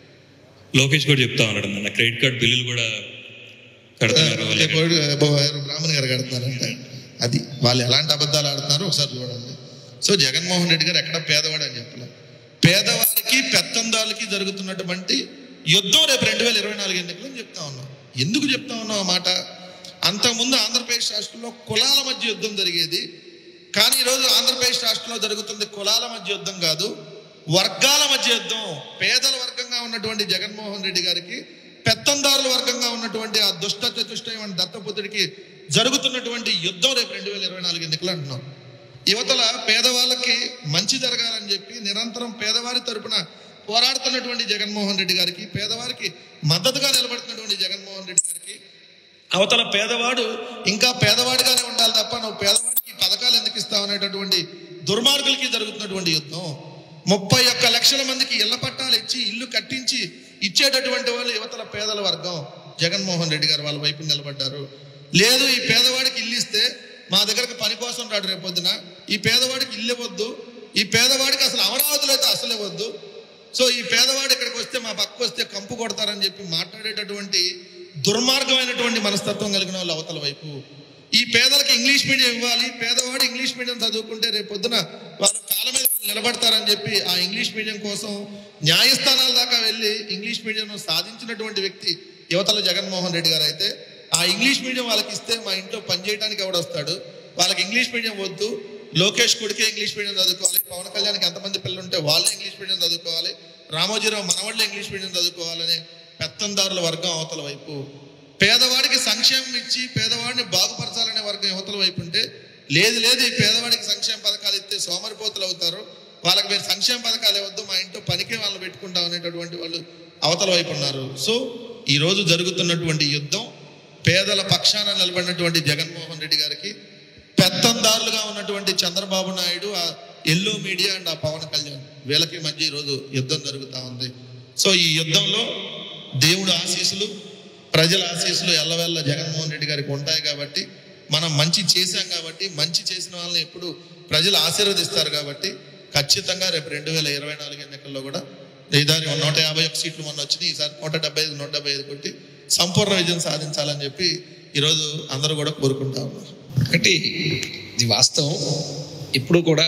A: లోకేష్ కూడా చెప్తా ఉన్నాడు అన్న క్రెడిట్ కార్డ్ బిల్లులు కూడా కడుతున్నారు వాళ్ళు.
C: ఇప్పుడు ఎవరు బ్రాహ్మణ్ గారు కడుతున్నారంటే అది వాళ్ళు ఎలాంటి అబద్ధాలు ఆడుతున్నారో ఒకసారి చూడండి సో జగన్మోహన్ రెడ్డి గారు ఎక్కడ పేదవాడు అని చెప్పలే పేదవారికి పెత్తందాలకి జరుగుతున్నటువంటి యుద్ధం రేపు రెండు వేల ఇరవై నాలుగు ఎన్నికలు అని చెప్తా ఉన్నాం ఎందుకు చెప్తా ఉన్నాం ఆ మాట అంతకుముందు ఆంధ్రప్రదేశ్ రాష్ట్రంలో కులాల మధ్య యుద్ధం జరిగేది కానీ ఈరోజు ఆంధ్రప్రదేశ్ రాష్ట్రంలో జరుగుతుంది కులాల మధ్య యుద్ధం కాదు వర్గాల మధ్య యుద్ధం పేదల వర్గంగా ఉన్నటువంటి జగన్మోహన్ రెడ్డి గారికి పెత్తందారుల వర్గంగా ఉన్నటువంటి ఆ దుష్ట చతుష్టయమైన దత్తపుత్రుడికి జరుగుతున్నటువంటి యుద్ధం రేపు రెండు వేల ఇరవై నాలుగు ఎన్నికలు అంటున్నాం యువతల పేదవాళ్ళకి మంచి జరగాలని చెప్పి నిరంతరం పేదవారి తరపున పోరాడుతున్నటువంటి జగన్మోహన్ రెడ్డి గారికి పేదవారికి మద్దతుగా నిలబడుతున్నటువంటి జగన్మోహన్ రెడ్డి గారికి అవతల పేదవాడు ఇంకా పేదవాడిగానే ఉండాలి తప్ప నువ్వు పేదవాడికి ఈ పథకాలు ఎందుకు ఇస్తావు అనేటటువంటి దుర్మార్గులకి జరుగుతున్నటువంటి యుద్ధం ముప్పై ఒక్క లక్షల మందికి ఇళ్ల పట్టాలు ఇచ్చి ఇల్లు కట్టించి ఇచ్చేటటువంటి వాళ్ళు యువతల పేదల వర్గం జగన్మోహన్ రెడ్డి గారు వాళ్ళ వైపు నిలబడ్డారు లేదు ఈ పేదవాడికి ఇల్లు ఇస్తే మా దగ్గరకు పని కోసం రాడు రేపొద్దున ఈ పేదవాడికి ఇల్లు ఇవ్వద్దు ఈ పేదవాడికి అసలు అమరావతిలో అయితే అసలు ఇవ్వద్దు సో ఈ పేదవాడు ఇక్కడికి వస్తే మా పక్క వస్తే కంపు కొడతారని చెప్పి మాట్లాడేటటువంటి దుర్మార్గమైనటువంటి మనస్తత్వం కలిగిన వాళ్ళు అవతల వైపు ఈ పేదలకు ఇంగ్లీష్ మీడియం ఇవ్వాలి పేదవాడు ఇంగ్లీష్ మీడియం చదువుకుంటే రేపు పొద్దున వాళ్ళ కాళ్ళ మీద వాళ్ళు నిలబడతారని చెప్పి ఆ ఇంగ్లీష్ మీడియం కోసం న్యాయస్థానాల దాకా వెళ్ళి ఇంగ్లీష్ మీడియం సాధించినటువంటి వ్యక్తి యువతల జగన్మోహన్ రెడ్డి గారు అయితే ఆ ఇంగ్లీష్ మీడియం వాళ్ళకి ఇస్తే మా ఇంట్లో పనిచేయడానికి ఎవడొస్తాడు వాళ్ళకి ఇంగ్లీష్ మీడియం వద్దు లోకేష్ కొడుకే ఇంగ్లీష్ మీడియం చదువుకోవాలి పవన్ కళ్యాణ్కి ఎంతమంది పిల్లలు ఉంటే వాళ్ళే ఇంగ్లీష్ మీడియం చదువుకోవాలి రామోజీరావు మనవాళ్ళే ఇంగ్లీష్ మీడియం చదువుకోవాలనే పెత్తందారుల వర్గం అవతల వైపు పేదవాడికి సంక్షేమం ఇచ్చి పేదవాడిని బాగుపరచాలనే వర్గం యువతల వైపు ఉంటే లేదు లేదు ఈ పేదవాడికి సంక్షేమ పథకాలు ఇస్తే సోమరిపోతులు అవుతారు వాళ్ళకి మీరు సంక్షేమ పథకాలు ఇవ్వద్దు మా ఇంట్లో పనికి వాళ్ళు పెట్టుకుంటాం అనేటటువంటి వాళ్ళు అవతల వైపు ఉన్నారు సో ఈ రోజు జరుగుతున్నటువంటి యుద్ధం పేదల పక్షాన నిలబడినటువంటి జగన్మోహన్ రెడ్డి గారికి పెత్తందారులుగా ఉన్నటువంటి చంద్రబాబు నాయుడు ఆ ఎల్లో మీడియా అండ్ ఆ పవన్ కళ్యాణ్ వీళ్ళకి మధ్య ఈరోజు యుద్ధం జరుగుతూ ఉంది సో ఈ యుద్ధంలో దేవుడు ఆశీస్సులు ప్రజల ఆశీస్సులు ఎల్లవెల్ల జగన్మోహన్ రెడ్డి గారికి ఉంటాయి కాబట్టి మనం మంచి చేశాం కాబట్టి మంచి చేసిన వాళ్ళని ఎప్పుడు ప్రజలు ఆశీర్వదిస్తారు కాబట్టి ఖచ్చితంగా రేపు రెండు వేల ఇరవై నాలుగు ఎన్నికల్లో కూడా ఈసారి నూట యాభై ఒక సీట్లు మొన్న వచ్చినాయి ఈసారి నూట డెబ్బై ఐదు నూట డెబ్బై ఐదు కొట్టి సంపూర్ణ విజయం సాధించాలని చెప్పి ఈరోజు అందరూ కూడా కోరుకుంటా ఉన్నారు
B: ఒకటి ఇది వాస్తవం ఇప్పుడు కూడా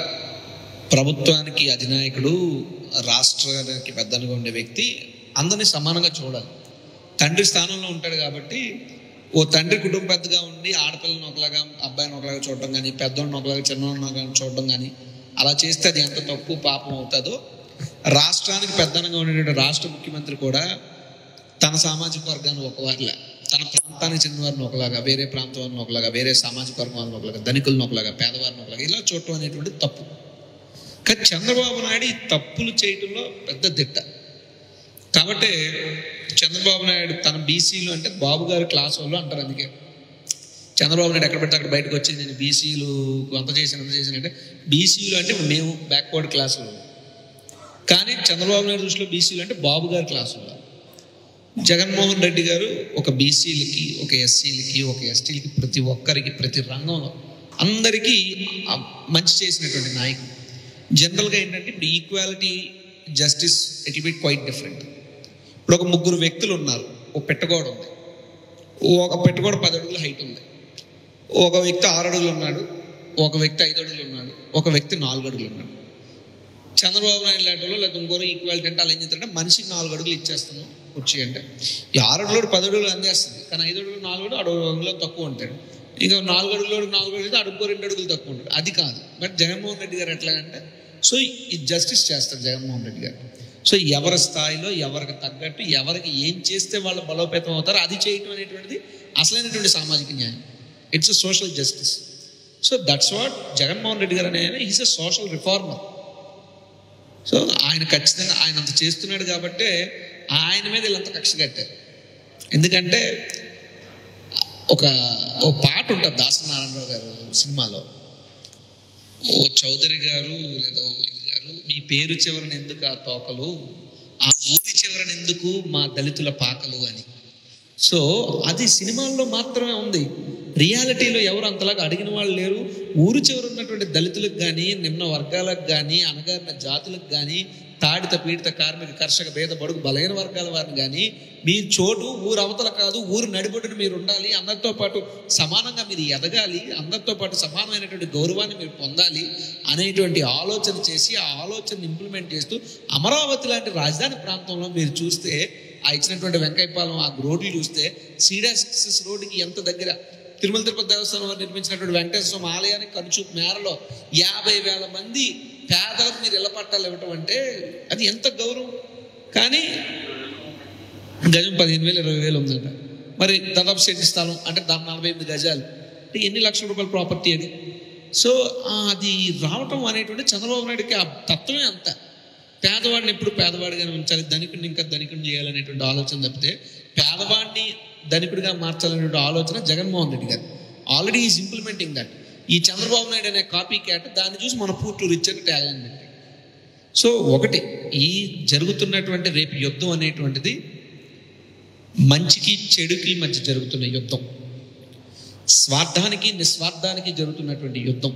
B: ప్రభుత్వానికి అధినాయకుడు రాష్ట్రానికి పెద్దగా ఉండే వ్యక్తి అందరినీ సమానంగా చూడాలి తండ్రి స్థానంలో ఉంటాడు కాబట్టి ఓ తండ్రి కుటుంబ పెద్దగా ఉండి ఆడపిల్లని ఒకలాగా అబ్బాయిని ఒకలాగా చూడటం కానీ పెద్దోడిని ఒకలాగా చిన్నోడిని ఒకలాగా చూడటం కానీ అలా చేస్తే అది ఎంత తప్పు పాపం అవుతుందో రాష్ట్రానికి పెద్దనగా ఉండేటువంటి రాష్ట్ర ముఖ్యమంత్రి కూడా తన సామాజిక వర్గాన్ని ఒకవారిలా తన ప్రాంతానికి చెందిన వారిని ఒకలాగా వేరే ప్రాంతం వారిని ఒకలాగా వేరే సామాజిక వర్గం వారిని ఒకలాగా ధనికులను ఒకలాగా పేదవారిని ఒకలాగా ఇలా చూడటం అనేటువంటి తప్పు కానీ చంద్రబాబు నాయుడు ఈ తప్పులు చేయటంలో పెద్ద దిట్ట కాబట్టి చంద్రబాబు నాయుడు తన బీసీలు అంటే బాబు గారి క్లాస్ వాళ్ళు అంటారు అందుకే చంద్రబాబు నాయుడు ఎక్కడ పెడితే అక్కడ బయటకు వచ్చి నేను బీసీలు అంత చేశాను అంత చేశాను అంటే బీసీలు అంటే మేము బ్యాక్వర్డ్ క్లాస్ వాళ్ళు కానీ చంద్రబాబు నాయుడు దృష్టిలో బీసీలు అంటే బాబు గారి క్లాస్ వాళ్ళు జగన్మోహన్ రెడ్డి గారు ఒక బీసీలకి ఒక ఎస్సీలకి ఒక ఎస్టీలకి ప్రతి ఒక్కరికి ప్రతి రంగంలో అందరికీ ఆ మంచి చేసినటువంటి నాయకుడు జనరల్గా ఏంటంటే ఇప్పుడు equality justice it be quite different ఇప్పుడు ఒక ముగ్గురు వ్యక్తులు ఉన్నారు ఒక పెట్టగోడ ఉంది ఒక పెట్టగోడ పది అడుగుల హైట్ ఉంది ఒక వ్యక్తి ఆరు అడుగులు ఉన్నాడు ఒక వ్యక్తి ఐదు అడుగులు ఉన్నాడు ఒక వ్యక్తి నాలుగు అడుగులు ఉన్నాడు చంద్రబాబు నాయుడు లాంటి వాళ్ళు లేదా ఇంకోరు ఈక్వాలిటీ అంటే అలా ఏం చేస్తారంటే మనిషికి నాలుగు అడుగులు ఇచ్చేస్తాను వచ్చి అంటే ఈ ఆరు అడుగులు పది అడుగులు అందేస్తుంది కానీ ఐదు అడుగులు నాలుగు అడుగులు అడుగు అడుగులో తక్కువ ఉంటాడు ఇంకా నాలుగు అడుగులు నాలుగు అడుగులు అయితే అడుగుకో రెండు అడుగులు తక్కువ ఉంటాడు అది కాదు బట్ జగన్మోహన్ రెడ్డి గారు ఎట్లాగంటే సో ఇది జస్టిస్ చేస్తారు జగన్మోహన్ రెడ్డి గారు సో ఎవరి స్థాయిలో ఎవరికి తగ్గట్టు ఎవరికి ఏం చేస్తే వాళ్ళు బలోపేతం అవుతారో అది చేయటం అనేటువంటిది అసలైనటువంటి సామాజిక న్యాయం it's social justice so that's what Jaganmohan Reddy గారు అనే is a social reformer so ఆయన ఖచ్చితంగా ఆయన అంత చేస్తున్నాడు కాబట్టే ఆయన మీద వీళ్ళంత కక్ష కట్టారు ఎందుకంటే ఒక ఓ పాట ఉంటుంది దాసనారాయణరావు గారు సినిమాలో ఓ చౌదరి గారు లేదా ఓ ఇది గారు మీ పేరు చివరన ఎందుకు ఆ తోకలు ఆ ఊరి చివరన ఎందుకు మా దళితుల పాకలు అని సో అది సినిమాల్లో మాత్రమే ఉంది రియాలిటీలో ఎవరు అంతలాగా అడిగిన వాళ్ళు లేరు ఊరు చివర ఉన్నటువంటి దళితులకు కానీ నిమ్న వర్గాలకు కానీ అనగారిన జాతులకు కానీ తాడిత పీడిత కార్మిక కర్షక భేద బడుగు బలహీన వర్గాల వారిని కానీ మీ చోటు ఊరు అవతల కాదు ఊరు నడిబొడ్డున మీరు ఉండాలి అందరితో పాటు సమానంగా మీరు ఎదగాలి అందరితో పాటు సమానమైనటువంటి గౌరవాన్ని మీరు పొందాలి అనేటువంటి ఆలోచన చేసి ఆ ఆలోచనని ఇంప్లిమెంట్ చేస్తూ అమరావతి లాంటి రాజధాని ప్రాంతంలో మీరు చూస్తే ఆ ఇచ్చినటువంటి వెంకయ్యపాలెం ఆ రోడ్లు చూస్తే సీడాసిక్సెస్ రోడ్డుకి ఎంత దగ్గర తిరుమల తిరుపతి దేవస్థానం వారు నిర్మించినటువంటి వెంకటేశ్వర స్వామి ఆలయానికి ఖర్చు మేరలో యాభై వేల మంది పేదలకు మీరు ఇళ్ల పట్టాలు ఇవ్వటం అంటే అది ఎంత గౌరవం కానీ గజం పదిహేను వేలు ఇరవై వేలు ఉందంట మరి దాదాపు సెంటి స్థలం అంటే దాని నలభై ఎనిమిది గజాలు అంటే ఎన్ని లక్షల రూపాయల ప్రాపర్టీ అది సో ఆ, అది రావటం అనేటువంటి చంద్రబాబు నాయుడుకి ఆ తత్వమే అంత పేదవాడిని ఎప్పుడు పేదవాడిగానే ఉంచాలి ధనికుడిని ఇంకా ధనికుడిని చేయాలనేటువంటి ఆలోచన తప్పితే పేదవాడిని ధనికుడిగా మార్చాలనేటువంటి ఆలోచన జగన్మోహన్ రెడ్డి గారు ఆల్రెడీ ఈజ్ ఇంప్లిమెంటింగ్ దట్ ఈ చంద్రబాబు నాయుడు అనే కాపీ క్యాట్ దాన్ని చూసి మన పూర్తి రిచ్ అని ట్యాగ్ అని పెట్టాడు సో ఒకటి ఈ జరుగుతున్నటువంటి రేపు యుద్ధం అనేటువంటిది మంచికి చెడుకి మధ్య జరుగుతున్న యుద్ధం స్వార్థానికి నిస్వార్థానికి జరుగుతున్నటువంటి యుద్ధం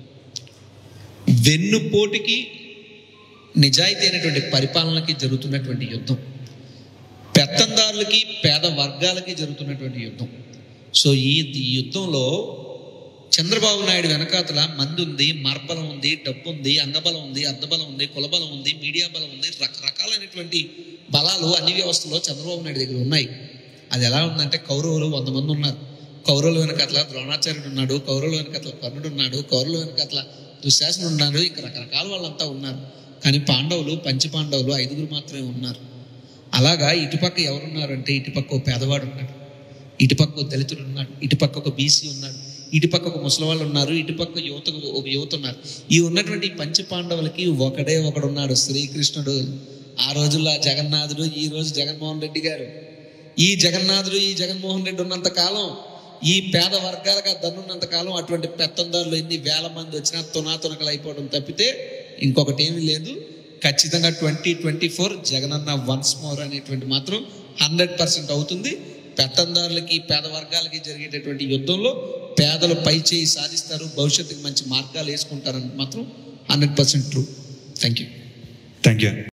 B: వెన్నుపోటుకి నిజాయితీ అయినటువంటి పరిపాలనకి జరుగుతున్నటువంటి యుద్ధం పెత్తందారులకి పేద వర్గాలకి జరుగుతున్నటువంటి యుద్ధం సో ఈ ఈ యుద్ధంలో చంద్రబాబు నాయుడు వెనకాతల మంది ఉంది మార్బలం ఉంది డబ్బు ఉంది అంగబలం ఉంది అర్ధబలం ఉంది కులబలం ఉంది మీడియా బలం ఉంది రకరకాలైనటువంటి బలాలు అన్ని వ్యవస్థలో చంద్రబాబు నాయుడు దగ్గర ఉన్నాయి అది ఎలా ఉందంటే కౌరవులు వంద మంది ఉన్నారు కౌరవుల వెనకట్ల ద్రోణాచార్యుడు ఉన్నాడు కౌరవుల వెనకట్ల కర్ణుడు ఉన్నాడు కౌరవుల వెనకట్ల దుశ్శాసనుడు ఉన్నాడు ఇంకా రకరకాల వాళ్ళంతా ఉన్నారు కానీ పాండవులు పంచ పాండవులు ఐదుగురు మాత్రమే ఉన్నారు అలాగా ఇటుపక్క ఎవరున్నారంటే ఇటుపక్క ఒక పేదవాడు ఉన్నాడు ఇటుపక్క ఒక దళితుడు ఉన్నాడు ఇటుపక్క ఒక బీసీ ఉన్నాడు ఇటుపక్క ఒక ముసలివాళ్ళు ఉన్నారు ఇటుపక్క యువత ఒక యువత ఉన్నారు ఈ ఉన్నటువంటి ఈ పంచ పాండవులకి ఒకడే ఒకడు ఉన్నాడు శ్రీకృష్ణుడు ఆ రోజుల్లో ఆ జగన్నాథుడు ఈ రోజు జగన్మోహన్ రెడ్డి గారు ఈ జగన్నాథుడు ఈ జగన్మోహన్ రెడ్డి ఉన్నంత కాలం ఈ పేద వర్గాలుగా దన్నున్నంత కాలం అటువంటి పెత్తందారులు ఎన్ని వేల మంది వచ్చినా తునాతునకలు అయిపోవడం తప్పితే ఇంకొకటి ఏమీ లేదు ఖచ్చితంగా twenty twenty four Jagananna once more అనేటువంటి మాత్రం హండ్రెడ్ పర్సెంట్ అవుతుంది పెత్తందారులకి పేద వర్గాలకి జరిగేటటువంటి యుద్ధంలో పేదలు పై చేయి సాధిస్తారు భవిష్యత్తుకి మంచి మార్గాలు వేసుకుంటారని మాత్రం hundred percent true thank you
A: thank you